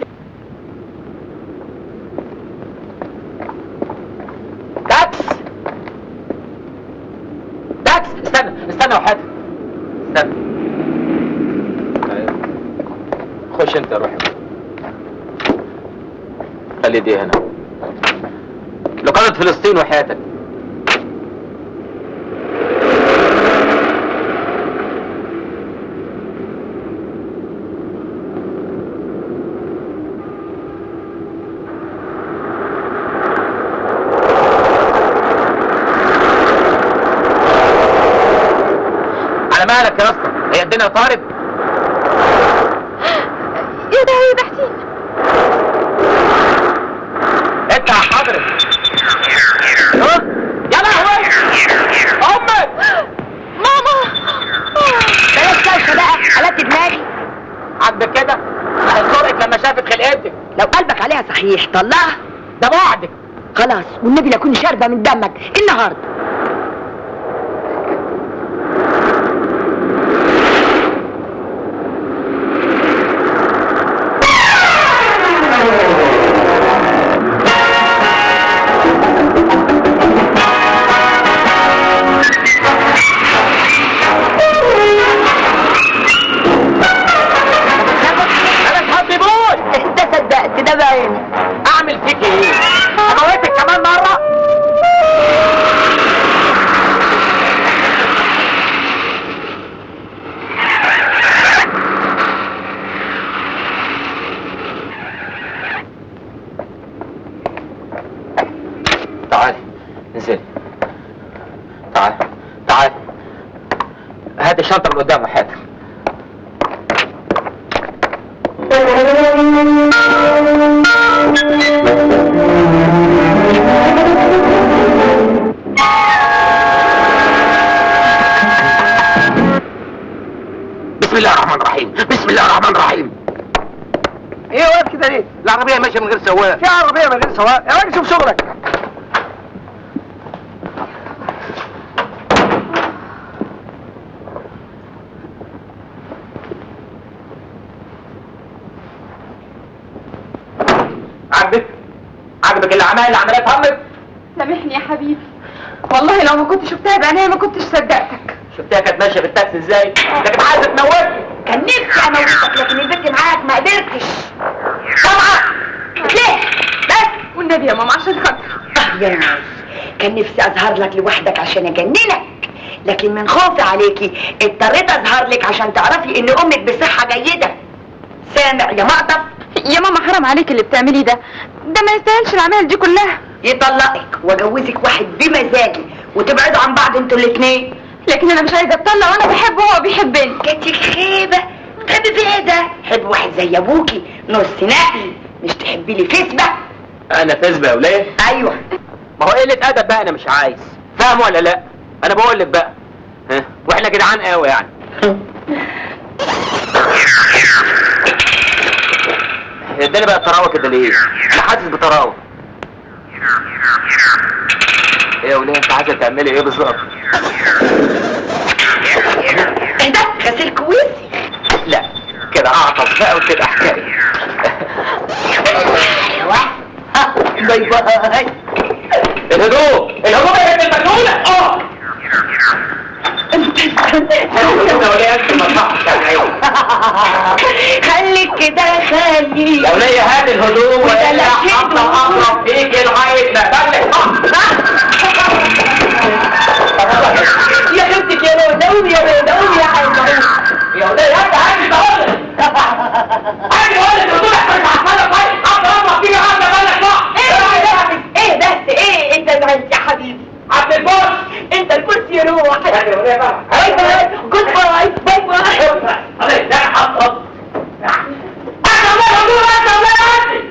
داكس داكس استنى استنى وحياتك استنى خش انت روح خلي دي هنا لقادة فلسطين وحياتك على مالك يا اسطى هي الدنيا طارت يا ده يا تحسين اطلع حضرتك ها؟ يا لهوي امك ماما بلاش دوشه بقى قلبت دماغي عندك كده هتسرقك لما شافت خلقتك لو قلبك عليها صحيح طلعها ده بعدك خلاص والنبي لا اكون شاربه من دمك النهارده انا حبي بوي ده صدقت ده بعيني اعمل فيك ايه اموتك كمان مره تعال انزل تعال تعال هات الشنطه من قدام وحياتك بسم الله الرحمن الرحيم بسم الله الرحمن الرحيم ايه واقف كده ليه؟ العربيه ماشيه من غير سواق في عربيه من غير سواق يا راجل شوف شغلك عجبك عجبك اللي عمال اللي عمال اتهمك سامحني يا حبيبي والله لو ما كنت شفتها بعينيا ما كنتش صدقتك شفتها كانت ماشيه في التاكسي ازاي ده كانت عايزه تموتني كان نفسي اموتك لكن البنت معاك ما قدرتش طبعا ليه بس والنبي يا ماما عشان خاطر يا ناس كان نفسي اظهر لك لوحدك عشان اجننك لكن من خوفي عليكي اضطريت اظهر لك عشان تعرفي ان امك بصحه جيده سامع يا مقطف يا ماما حرام عليك اللي بتعمليه ده ده ما يستاهلش العمال دي كلها يطلقك واجوزك واحد بمزاجي وتبعدوا عن بعض انتوا الاثنين لكن انا مش عايزه اتطلق وانا بحبه وهو بيحبني جاتك خيبه تحبي في ايه ده حب واحد زي ابوكي نص نقل مش تحبي لي فسبه انا فاسبه يا وليه ايوه ما هو قله ادب بقى انا مش عايز فاهم ولا لا انا بقول لك بقى ها واحنا جدعان قوي يعني اداني بقى الطراوه كده ليه انا حاسس بطراوه ايه يا وليه انت عايزه تعملي ايه بالظبط ايه ده غسيل كويسي لا كده اعطف بقى وتبقى حكايه ايوه ها، باي باي الهدوء الهدوء يا بنت المجنونه اه الهدوء يا وليه انت ما تصحش يا عيني. خليك كده خليك يا وليه هات الهدوم وده ولا لا شيء حاطه اقرب فيك العين ما بلغ يا خفتك يا لو دولي يا لو دولي يا حيوان يا وليه هات عادي بقول عادي بقول لك الهدوم احنا عماله طيب حاطه اقرب فيك العين ما بلغ ايه بس ايه انت زعلت يا حبيبي عبد البوش انت الكرسي يروح يا وليه بقى باي باي جود باي باي باي خلاص ده حصل انا وليه الهدوم انت وليه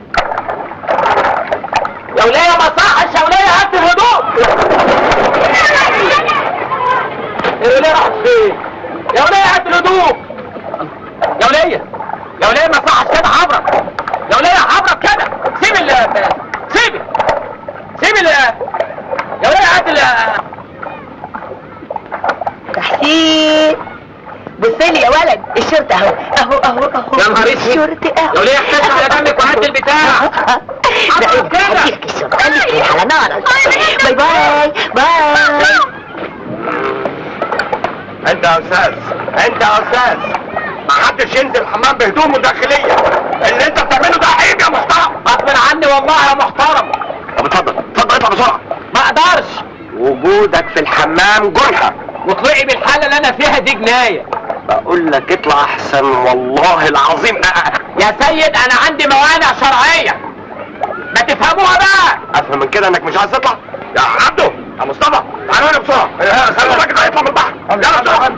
يا وليه ما صحش يا وليه هات الهدوم يا وليه راحت فين يا وليه هات الهدوم يا وليه يا وليه ما صحش كده حبرك يا وليه حبرك كده سيب ال سيب سيب ال يا وليه هات ال تحسين بص لي يا ولد الشرطة اهو اهو اهو اهو يا نهار اسود. الشرطة اهو يا وليه احتاج على دمك وهات البتاع لا عبرك كده. هديك الشرطة خليك على نارك باي باي باي انت يا استاذ انت يا استاذ ما حدش ينزل الحمام بهدومه داخليه اللي انت بتعمله ده عيب يا محترم غصب عني والله يا محترم طب اتفضل اتفضل اطلع بسرعه ما اقدرش وجودك في الحمام جنحه وطلعي بالحاله اللي انا فيها دي جنايه بقول لك اطلع احسن والله العظيم يا سيد انا عندي موانع شرعيه ما تفهموها بقى افهم من كده انك مش عايز تطلع يا عبده يا مصطفى تعالوا هنا بسرعه خلي الراجل هيطلع من البحر يلا بسرعه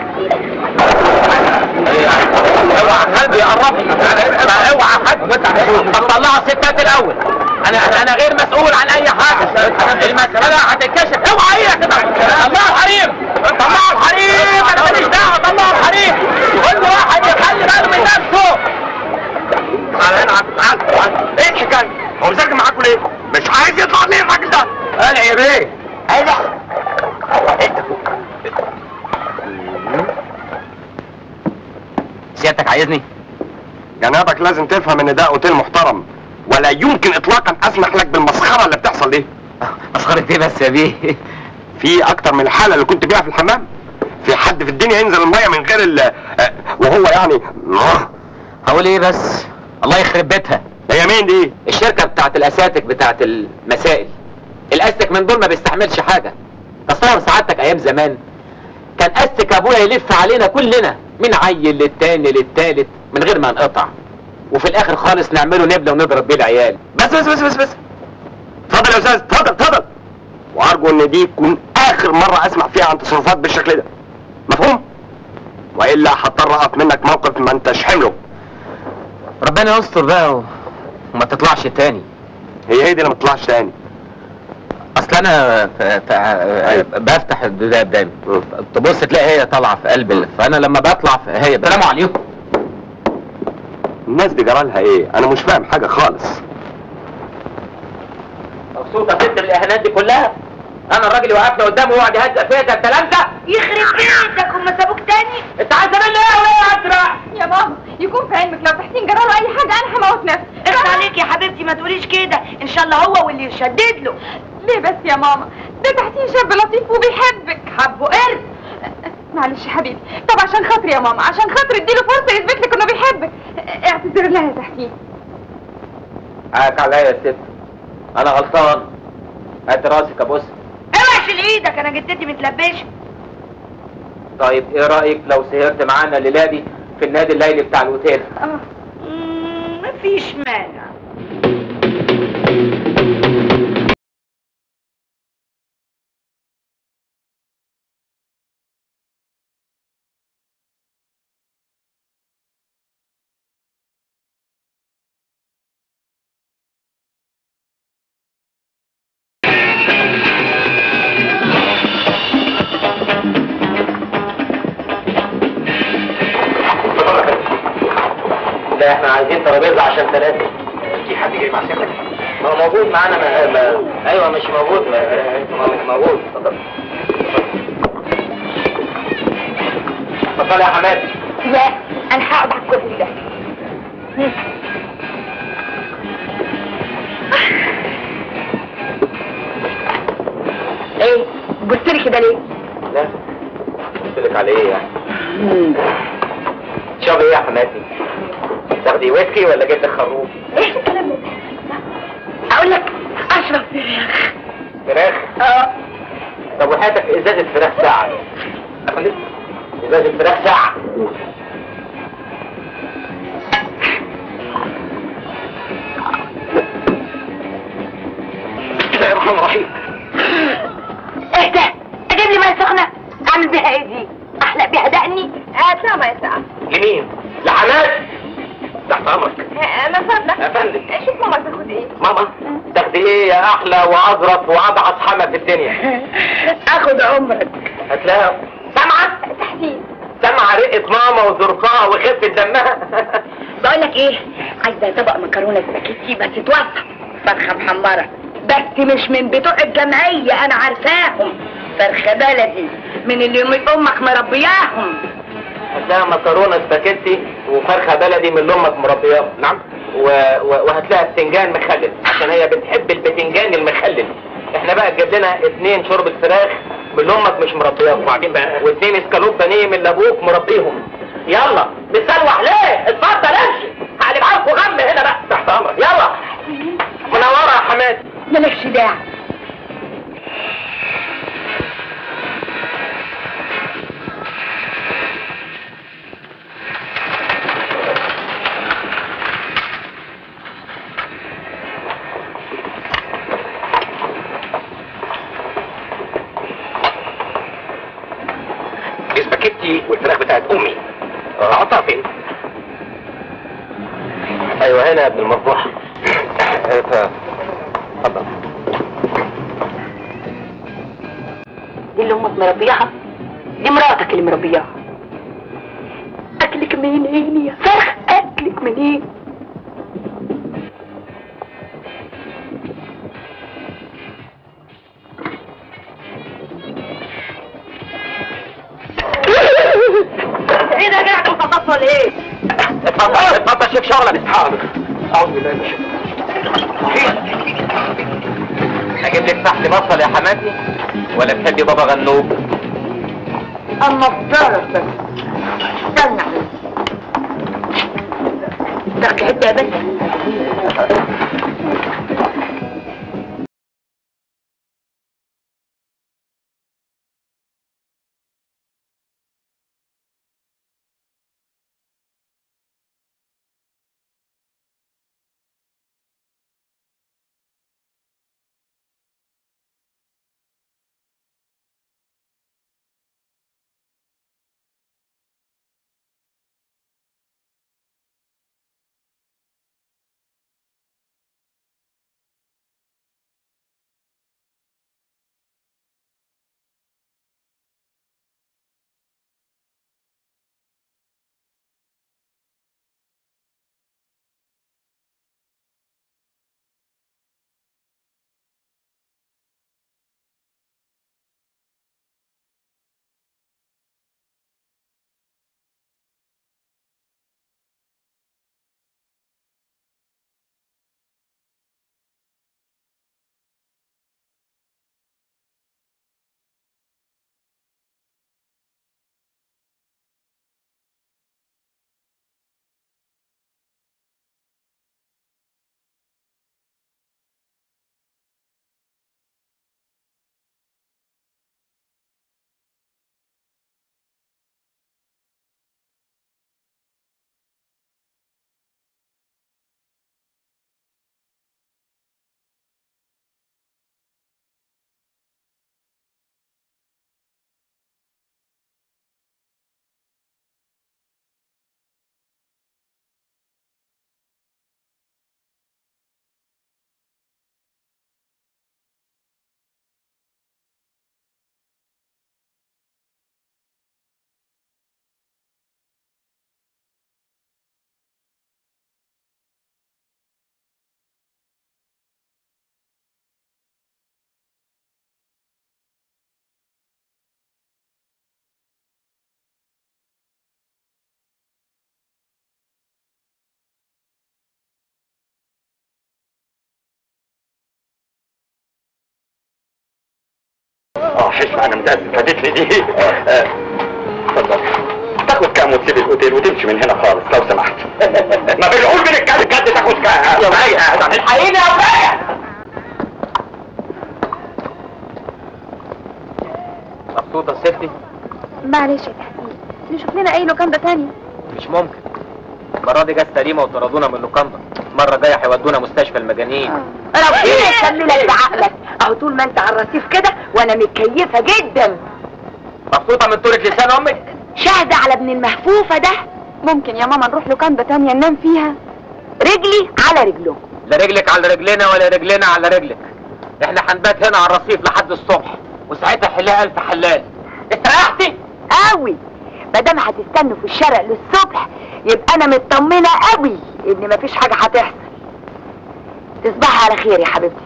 اوعى قلبي يقربني اوعى حد طب طلعوا الستات الاول انا انا غير مسؤول عن اي حاجه المساله هتتكشف اوعى هي كده طلعوا الحريم طلعوا الحريم انا ماليش دعوه طلعوا الحريم كل واحد يخلي باله من نفسه تعال هنا عبد تعال تعال ايه الحكايه هو مسجل معاكم ليه مش عايز يطلع ليه الراجل ده قال يا بيه ايوه سيادتك عايزني جنابك لازم تفهم ان ده اوتيل محترم ولا يمكن اطلاقا اسمح لك بالمسخره اللي بتحصل دي مسخرة ايه بس يا بيه في اكتر من الحاله اللي كنت بيها في الحمام في حد في الدنيا ينزل الميه من غير ال آه، وهو يعني آه، هقول ايه بس الله يخرب بيتها هي مين دي الشركة بتاعت الاساتك بتاعت المسائل الاستك من دول ما بيستحملش حاجة تصور سعادتك ايام زمان كان استك ابويا يلف علينا كلنا من عيل للتاني للتالت من غير ما نقطع وفي الاخر خالص نعمله نبلة ونضرب بيه العيال بس بس بس بس بس اتفضل يا استاذ اتفضل اتفضل وارجو ان دي تكون اخر مره اسمع فيها عن تصرفات بالشكل ده مفهوم والا هضطر اقف منك موقف ما انتش حمله ربنا يستر بقى و- وما تطلعش تاني هي هي دي اللي ما تطلعش تاني اصل انا ف... ف... بفتح الدولاب دايما تبص تلاقي هي طالعه في قلب ال- فانا لما بطلع في هي السلام عليكم الناس دي جرالها ايه انا مش فاهم حاجه خالص مبسوطه ست بالاهانات دي كلها انا الراجل اللي وقفنا قدامه ويقعد يهزق فيا ده الكلام ده يخرب بيتك هم سابوك تاني انت عايز مني ايه ولا ازرق يا ماما يكون في علمك لو تحسين جراله اي حاجه انا هموت نفسي اخت عليك يا حبيبتي ما تقوليش كده ان شاء الله هو واللي يشدد له ليه بس يا ماما ده تحسين شاب لطيف وبيحبك حبه قرد معلش يا حبيبي طب عشان خاطري يا ماما عشان خاطري اديله فرصه يثبت لك انه بيحبك اعتذر لها يا تحسين حقك عليا يا ست انا غلطان هات راسك ابص اوعى شيل ايدك انا جدتي متلبشه طيب ايه رايك لو سهرت معانا الليله دي في النادي الليلي بتاع الاوتيل اه مم، مفيش مانع لا احنا عايزين ترابيزه عشان ثلاثه في حد جاي مع سيادتك ما هو موجود معانا ما... ما... ايوه مش موجود ما... ما مش موجود اتفضل اتفضل يا حماد لا انا هقعد على الكرسي ده ايه بص لي كده ليه لا قلت لك على ايه يعني شرب ايه يا حماتي تاخدي ويسكي ولا جبت خروف ايه الكلام ده اقول لك اشرب فراخ فراخ اه طب وحياتك ازازه فراخ ساعه أخليك ازازه فراخ ساعه بسم الله الرحمن الرحيم ايه ده اجيب لي ميه سخنه اعمل بيها ايه دي احلق بيها دقني هات لها ميه ساقعه لمين؟ لحماد تحت امرك انا فاضله يا فندم شوف ماما تاخد ايه ماما تاخدي ايه يا احلى واظرف وابعث حما في الدنيا اخد عمرك هتلاقيها سامعه تحسين سامعه رقه ماما وزرقها وخفه دمها بقول لك ايه عايزه طبق مكرونه سباكيتي بس توسع فرخه محمره بس مش من بتوع الجمعيه انا عارفاهم فرخه بلدي من اللي أم- امك مربياهم هتلاقيها مكرونه سباكيتي وفرخه بلدي من اللي امك مربياها نعم و... و... وهتلاقيها بتنجان مخلل عشان هي بتحب البتنجان المخلل احنا بقى تجيب لنا اتنين شوربه فراخ من اللي امك مش مربياهم وبعدين بقى واتنين اسكالوب بانيه من اللي ابوك مربيهم يلا بتسلوح ليه اتفضل امشي هقلب عليكم غم هنا بقى تحت امرك يلا منوره يا حماد مالكش داعي السباكيتي والفراخ بتاعت امي احطها فين؟ ايوه هنا يا ابن المربوح اتفضل دي اللي امك مربياها دي مراتك اللي مربياها اكلك منين يا فرخ اكلك منين ايه ده قاعد مخطط ولا ايه؟ اتفضل اتفضل شوف شغلك حاضر اعوذ بالله من الشيطان اجيب لك تحت بصل يا حماتي ولا تحبي بابا غنوج اما بضرب بس استنى ده حته يا بس اه حشمة انا متاسف فاتت لي دي آه، اتفضل تاخد كام وتسيب الاوتيل وتمشي من هنا خالص لو سمحت ما بنقول بنتكلم جد تاخد كام يا باشا الحقيقة يا باشا مبسوطة ستي معلش يا تحسين نشوف لنا اي لوكاندا تانية مش ممكن المرة دي جت سليمة وطردونا من اللوكاندا المرة الجاية هيودونا مستشفى المجانين ربنا يكملك بعقلك اهو طول ما انت على الرصيف كده وانا متكيفه جدا مبسوطة من طولة لسان امك شاهدة على ابن المهفوفة ده ممكن يا ماما نروح لوكاندا تانية ننام فيها رجلي على رجله لا رجلك على رجلنا ولا رجلنا على رجلك احنا هنبات هنا على الرصيف لحد الصبح وساعتها حلها الف حلال استريحتي قوي ما دام هتستنوا في الشارع للصبح يبقى انا مطمنه قوي ان مفيش حاجه هتحصل تصبحي على خير يا حبيبتي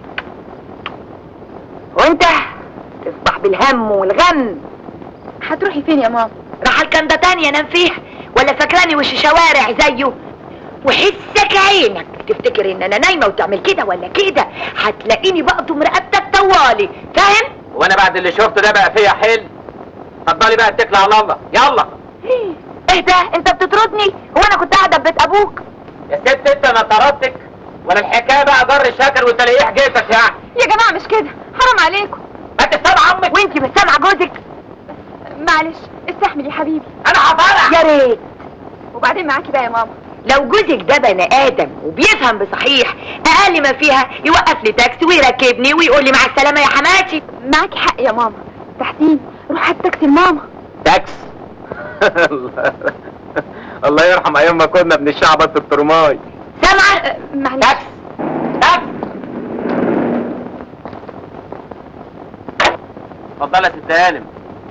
وانت تصبح بالهم والغم هتروحي فين يا ماما راح الكنده تانية انام فيها ولا فاكراني وش شوارع زيه وحسك عينك تفتكر ان انا نايمه وتعمل كده ولا كده هتلاقيني بقطم رقبتك طوالي فاهم وانا بعد اللي شفته ده بقى فيا حل اتفضلي بقى اتكلي على الله يلا ايه ده انت بتطردني هو انا كنت قاعده في بيت ابوك يا ست انت انا طردتك ولا الحكايه بقى جر شاكر وتلاقيه حكايتك يعني يا جماعة مش كده حرام عليكم ما تستمع عمك وانت مش سامعه جوزك معلش استحمل يا حبيبي انا هفرح يا ريت وبعدين معاكي بقى يا ماما لو جوزك ده بني ادم وبيفهم بصحيح اقل ما فيها يوقف لي تاكسي ويركبني ويقول لي مع السلامه يا حماتي معاكي حق يا ماما تحسين روح هات تاكسي لماما تاكس الله يرحم ايام ما كنا بنشعبط في الترماي سامعه أه، معلش تاكس تاكس اتفضل يا ست هانم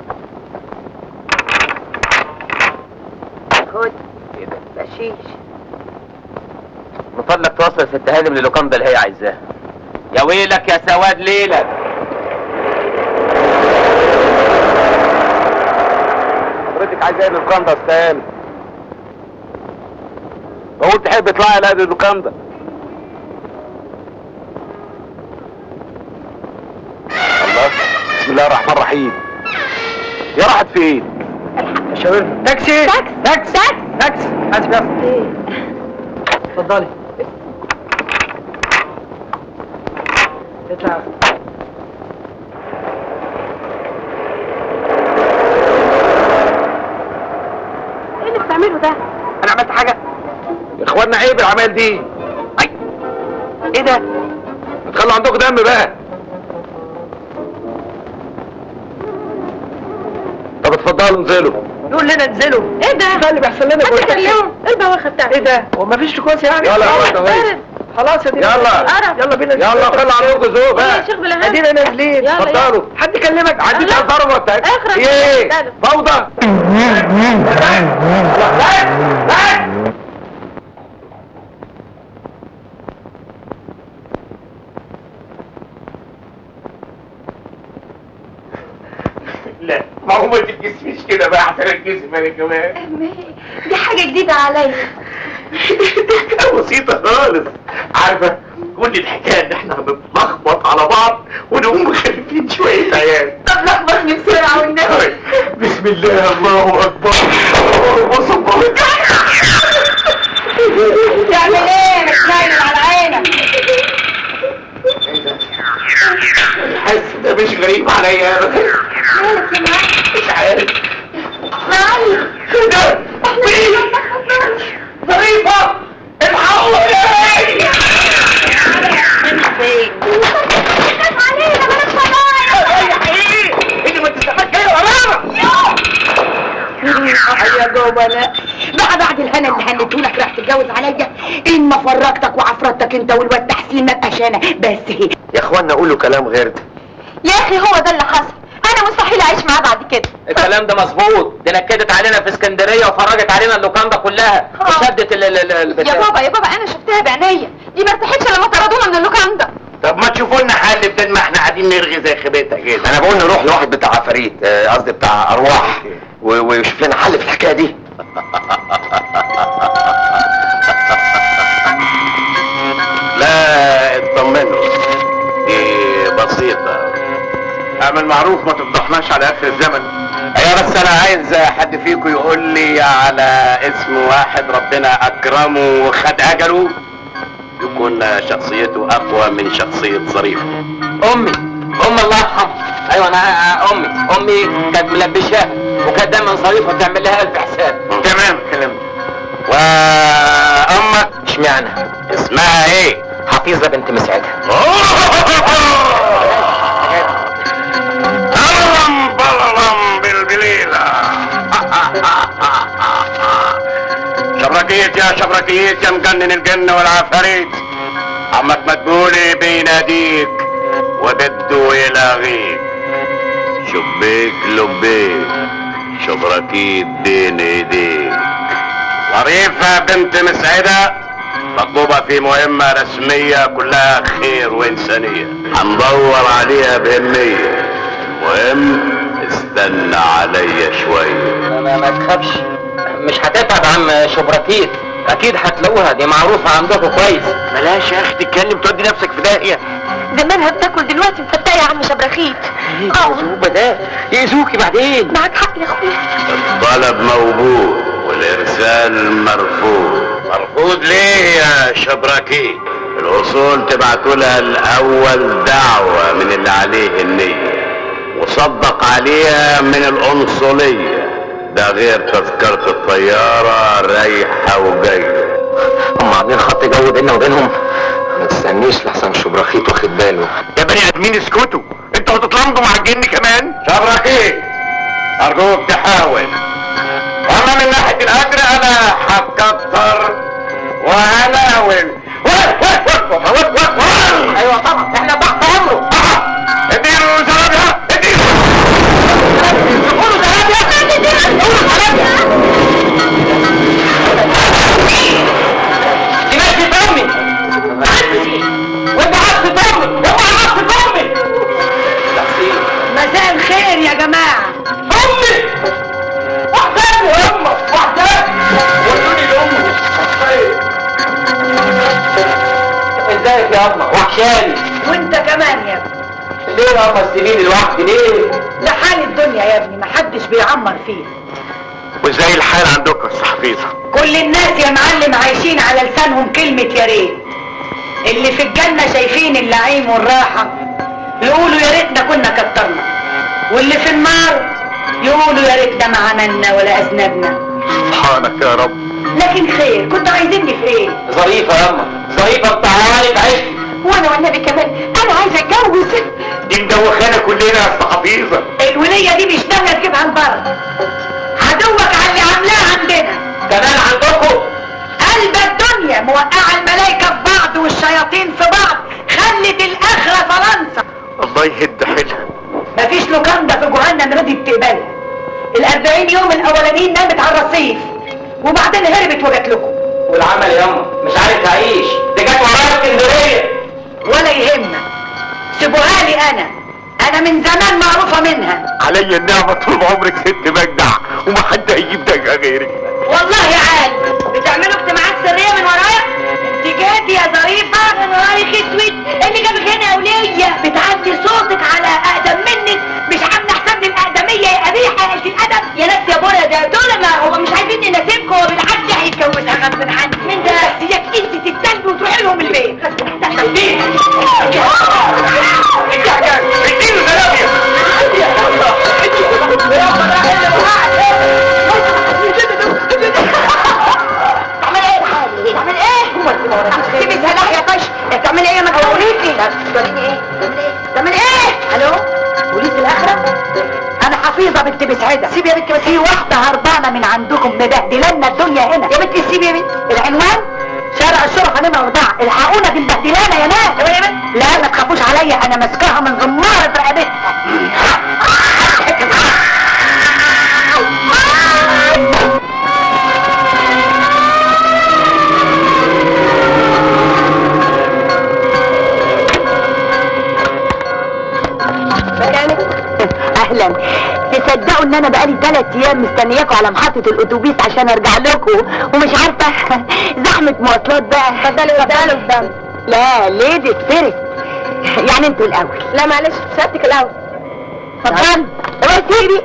خد ايه ده بشيش من فضلك توصل يا ست هانم للوكاندا اللي هي عايزاها يا ويلك يا سواد ليلك حضرتك عايزه ايه للوكاندا يا ست هانم بقول تحب تطلعي لا للوكاندا الله بسم الله الرحمن الرحيم يا راحت فين شاورما تاكسي تاكس تاكس تاكس تاكسي هاتي بس اتفضلي اطلع ايه اللي بتعمله ده انا عملت حاجه يا اخوانا عيب العمال دي اي ايه ده تخلوا عندكم دم بقى طب اتفضلوا انزلوا يقول لنا انزلوا ايه ده ده اللي بيحصل لنا حد كلمه ايه البواخة بتاعتك ايه ده هو مفيش كويس يعني يلا يا اخوانا بارد. خلاص يا دي قرف. يلا بينا يلا خلوا عندكم ذوق يا بقى شيخ بالهام ادينا نازلين يلا، اتفضلوا حد يكلمك عندي يلا. تهزروا ولا بتاع اخرج. ايه تعالوا. فوضى لا ما هو ما تتجسميش كده بقى عشان الجسم انا كمان دي حاجة جديدة عليا بسيطة خالص عارفة كل الحكاية ان احنا بنتلخبط على بعض ونقوم مخالفين شوية عيال طب لخبطني بسرعة والنبي بسم الله الله اكبر اللهم صل على تعمل ايه مش نايم على عينك الحس ده مش غريب عليا ابدا مش عارف معلم ايه ده مين ظريفة الحقوا لي علينا بلاش فضايح ايه اللي ما تستفاد كده ورانا يا جبلاء بقى بعد الهنا اللي هنتهولك راح تتجوز عليا ان ما فرجتك وعفرتك انت والواد تحسين ما بقاش انا بس هي يا اخوانا قولوا كلام غير ده يا اخي هو ده اللي حصل انا مستحيل اعيش معاه بعد كده الكلام ده مظبوط دي نكدت علينا في اسكندريه وفرجت علينا اللوكاندا كلها آه. وشدت ال ال ال يا البتاع بابا يا بابا انا شفتها بعينيا دي ما ارتحتش لما طردونا من اللوكاندا طب ما تشوفوا لنا حل بدل ما احنا قاعدين نرغي زي خيبتها كده انا بقول نروح لواحد بتاع عفاريت آه، قصدي بتاع ارواح و- ويشوف لنا حل في الحكايه دي لا اطمنوا دي بسيطة اعمل معروف ما تفضحناش على اخر الزمن ايوه بس انا عايز حد فيكم يقول لي على اسم واحد ربنا اكرمه وخد اجله يكون شخصيته اقوى من شخصية ظريف امي ام الله يرحمها ايوه انا امي امي كانت ملبشاها وكانت دايما ظريفه تعمل لها الف حساب تمام كلام وامك اشمعنى اسمها ايه حفيظه بنت مسعدها هرم بلرم بالبليلة شبركيت يا شبركيت يا مجنن الجن والعفاريت عمك مدبولي بيناديك وبده يلاغيك شبيك لبيك شبركيت بين ايديك ظريفة بنت مسعدة مطلوبة في مهمة رسمية كلها خير وإنسانية هندور عليها بهمية المهم استنى عليا شوية ما, ما تخافش مش هتتعب عم شبركيت اكيد هتلاقوها دي معروفه عندكم كويس بلاش يا اخي تتكلم تودي نفسك في داهية زمانها بتاكل دلوقتي مفتقة يا عم شبرخيت اه ده يأذوكي بعدين معاك حق يا اخويا الطلب موجود والارسال مرفوض مرفوض ليه يا شبراكي الاصول تبعتوا لها الاول دعوة من اللي عليه النية وصدق عليها من القنصلية ده غير تذكرة الطيارة رايحة وجاية هم عاملين خط جو بيننا وبينهم ما تستنيش لحسن شبرخيت واخد باله يا بني ادمين اسكتوا انتوا هتتلمضوا مع الجن كمان شبراكي ارجوك تحاول واما من ناحية الاجر انا هكتر وهناول ايوه طبعا احنا تحت امره اديله زرابها اديله قولوا سلام يا قولوا سلام دي ماشي امي وانت عارف امي اوعى عارف امي مساء الخير يا جماعة امي وحداني يا امه وحداني ودوني لامي ازيك يا امه وحشاني وانت كمان يا ابني ليه يا امه تسيبيني لوحدي ليه ده حال الدنيا يا ابني محدش بيعمر فيها وازاي الحال عندكم يا حفيظة كل الناس يا معلم عايشين على لسانهم كلمة يا ريت اللي في الجنة شايفين النعيم والراحة يقولوا يا ريتنا كنا كترنا واللي في النار يقولوا يا ريتنا ما عملنا ولا أذنبنا سبحانك يا رب لكن خير كنتوا عايزيني في ايه؟ ظريفه يا امه ظريفه بتاعت عشتي وانا والنبي كمان انا عايزه اتجوز دي مدوخانا كلنا يا اسطى حفيظة الولية دي مش ناوية تجيبها لبره عدوك على اللي عاملاه عندنا كمان عندكم قلب الدنيا موقعة الملايكة في بعض والشياطين في بعض خلت الآخرة فرنسا الله يهد حيلها مفيش لوكاندا في جهنم رضيت تقبلها الأربعين يوم الأولانيين نامت على الرصيف وبعدين هربت وجات لكم والعمل يا امه مش عارف تعيش دي جت ورايا اسكندريه ولا يهمك سيبوها لي أنا أنا من زمان معروفة منها عليا النعمة طول عمرك ست مجدع وما حد هيجيب دقة غيرك والله يا عال بتعملوا اجتماعات سرية من ورايا دي جاتي يا ظريفة من ورايا خسوت اللي جابك هنا يا ولية بتعدي صوتك على أقدم منك مش عاملة حساب للأقدمية يا قبيحة يا قلة الأدب يا ناس يا بولا ده دول ما هم مش عايزين نناسبكم وبالعكس هيتجوزها غصب عني من ده سيبك انت تتسلبي وتروحي لهم البيت اديله زلابيا تعمل ايه يا حالي تعمل ايه سيبي سلاح يا طش تعمل ايه ما توريني تعمل ايه تعمل ايه الو بوليس الاخره انا حفيظه بنت مسعده سيبي يا بنت بس في واحده هربانه من عندكم مبهدلانا الدنيا هنا يا بنت سيبي يا بنت العنوان شارع الشرطه نمره اربعه الحقونا دي مبهدلانا يا ناس لا ما تخافوش عليا انا ماسكاها من غماره رقبتها اهلا تصدقوا ان انا بقالي ثلاث ايام مستنياكم على محطة الاتوبيس عشان ارجع لكم ومش عارفة زحمة مواصلات بقى اتفضلوا اتفضلوا قدام لا ليدي فيرست يعني انتوا الاول لا معلش سيادتك الاول اتفضل يا سيدي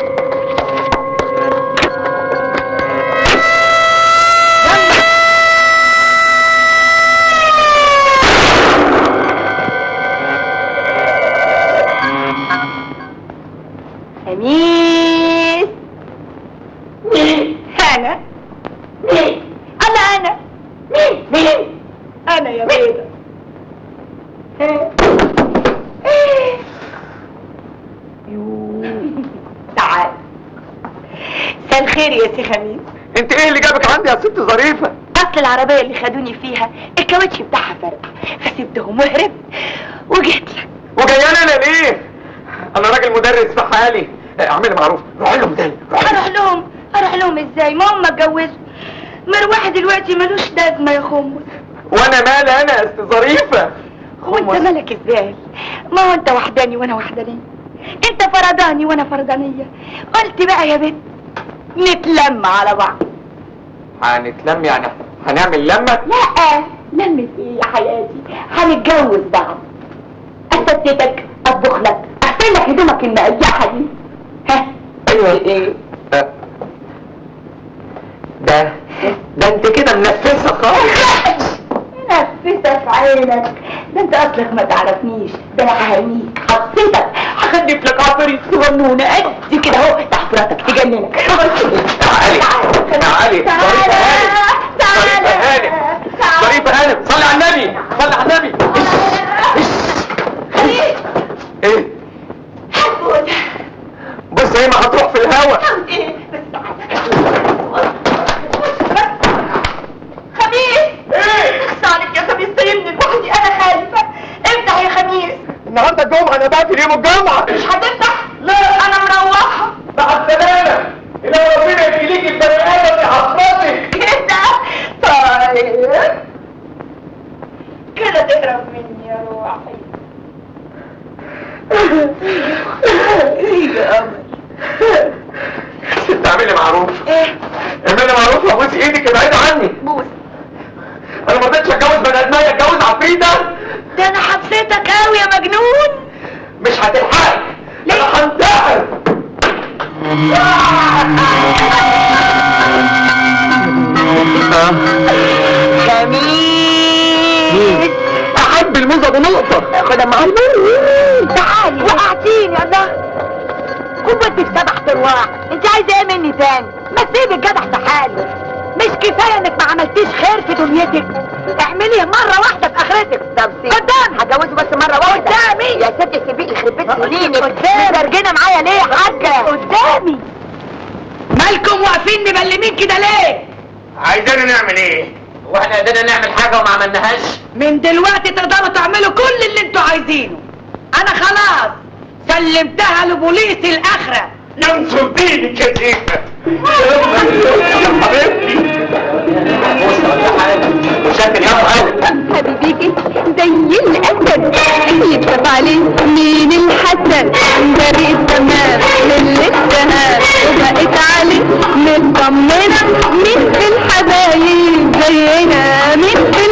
خميس مين انا مين انا انا مين مين انا يا بيضة تعال مساء الخير يا سي خميس انت ايه اللي جابك عندي يا ست ظريفه اصل العربية اللي خدوني فيها الكاوتش بتاعها فرقع فسبتهم وهربت وجيت لك وجايانا انا ليه انا راجل مدرس في حالي اعملي معروف روحي لهم تاني روحي اروح لهم اروح لهم ازاي ما هم اتجوزوا مروح دلوقتي ملوش لازمه يا خمس وانا مالي انا يا ست ظريفه وانت مالك ازاي ما هو انت وحداني وانا وحدانيه انت فرداني وانا فردانيه قلت بقى يا بنت نتلم على بعض هنتلم يعني هنعمل لمه لا لمة ايه يا حياتي هنتجوز بعض استتك اطبخ لك اغسل لك هدومك المقيحه دي ها ايوه ايه أه. ده ده انت كده منفسه خالص نفسك في عينك ده انت اصلك ما تعرفنيش ده انا ههنيك هبسطك هخلف لك عفريت صغنونه قد كده اهو تحفرتك تجننك تعالي تعالي ظريفه هانم ظريفه هانم ظريفه هانم صلي على النبي صلي على النبي ايه حبوت بص هي ما هتروح في الهوا ايه بس خميس ايه صالك يا خميس سيبني لوحدي انا خايفه افتح يا خميس النهارده الجمعه انا بقفل يوم الجمعه مش هتفتح لا انا مروحه مع السلامه الى ربنا يخليك البني ادم يحفظك كده طيب كده تهرب مني يا روحي يا قمر ست اعملي معروف ايه اعملي معروف وابوس ايدك ابعد عني بوس انا ما رضيتش اتجوز بني ادميه اتجوز عفريته ده انا حبستك قوي يا مجنون مش هتلحقك انا هنتحر جميل احب الموزه بنقطه خدها معاك تعالي وقعتيني الله كنت في سبع ارواح انت عايزه ايه مني تاني ما تسيب الجدع في حاله مش كفايه انك ما عملتيش خير في دنيتك اعمليه مره واحده في اخرتك طب قدام هتجوزه بس مره واحده قدامي يا ستي سيبيه يخرب بيت سنينك قدامي معايا ليه يا حاجه قدامي مالكم واقفين مبلمين كده ليه عايزانا نعمل ايه واحنا قدرنا نعمل حاجه وما عملناهاش من دلوقتي تقدروا تعملوا كل اللي انتوا عايزينه انا خلاص سلمتها لبوليس الاخره ننصر دينك يا زينة يا حبيبتي وشاكر يا مهند حبيبيكي زي الأسد يكتب عليه مين الحسد بريء التمام من الاتهام وبقيت عليه مطمنة مين في الحبايب زينا مين في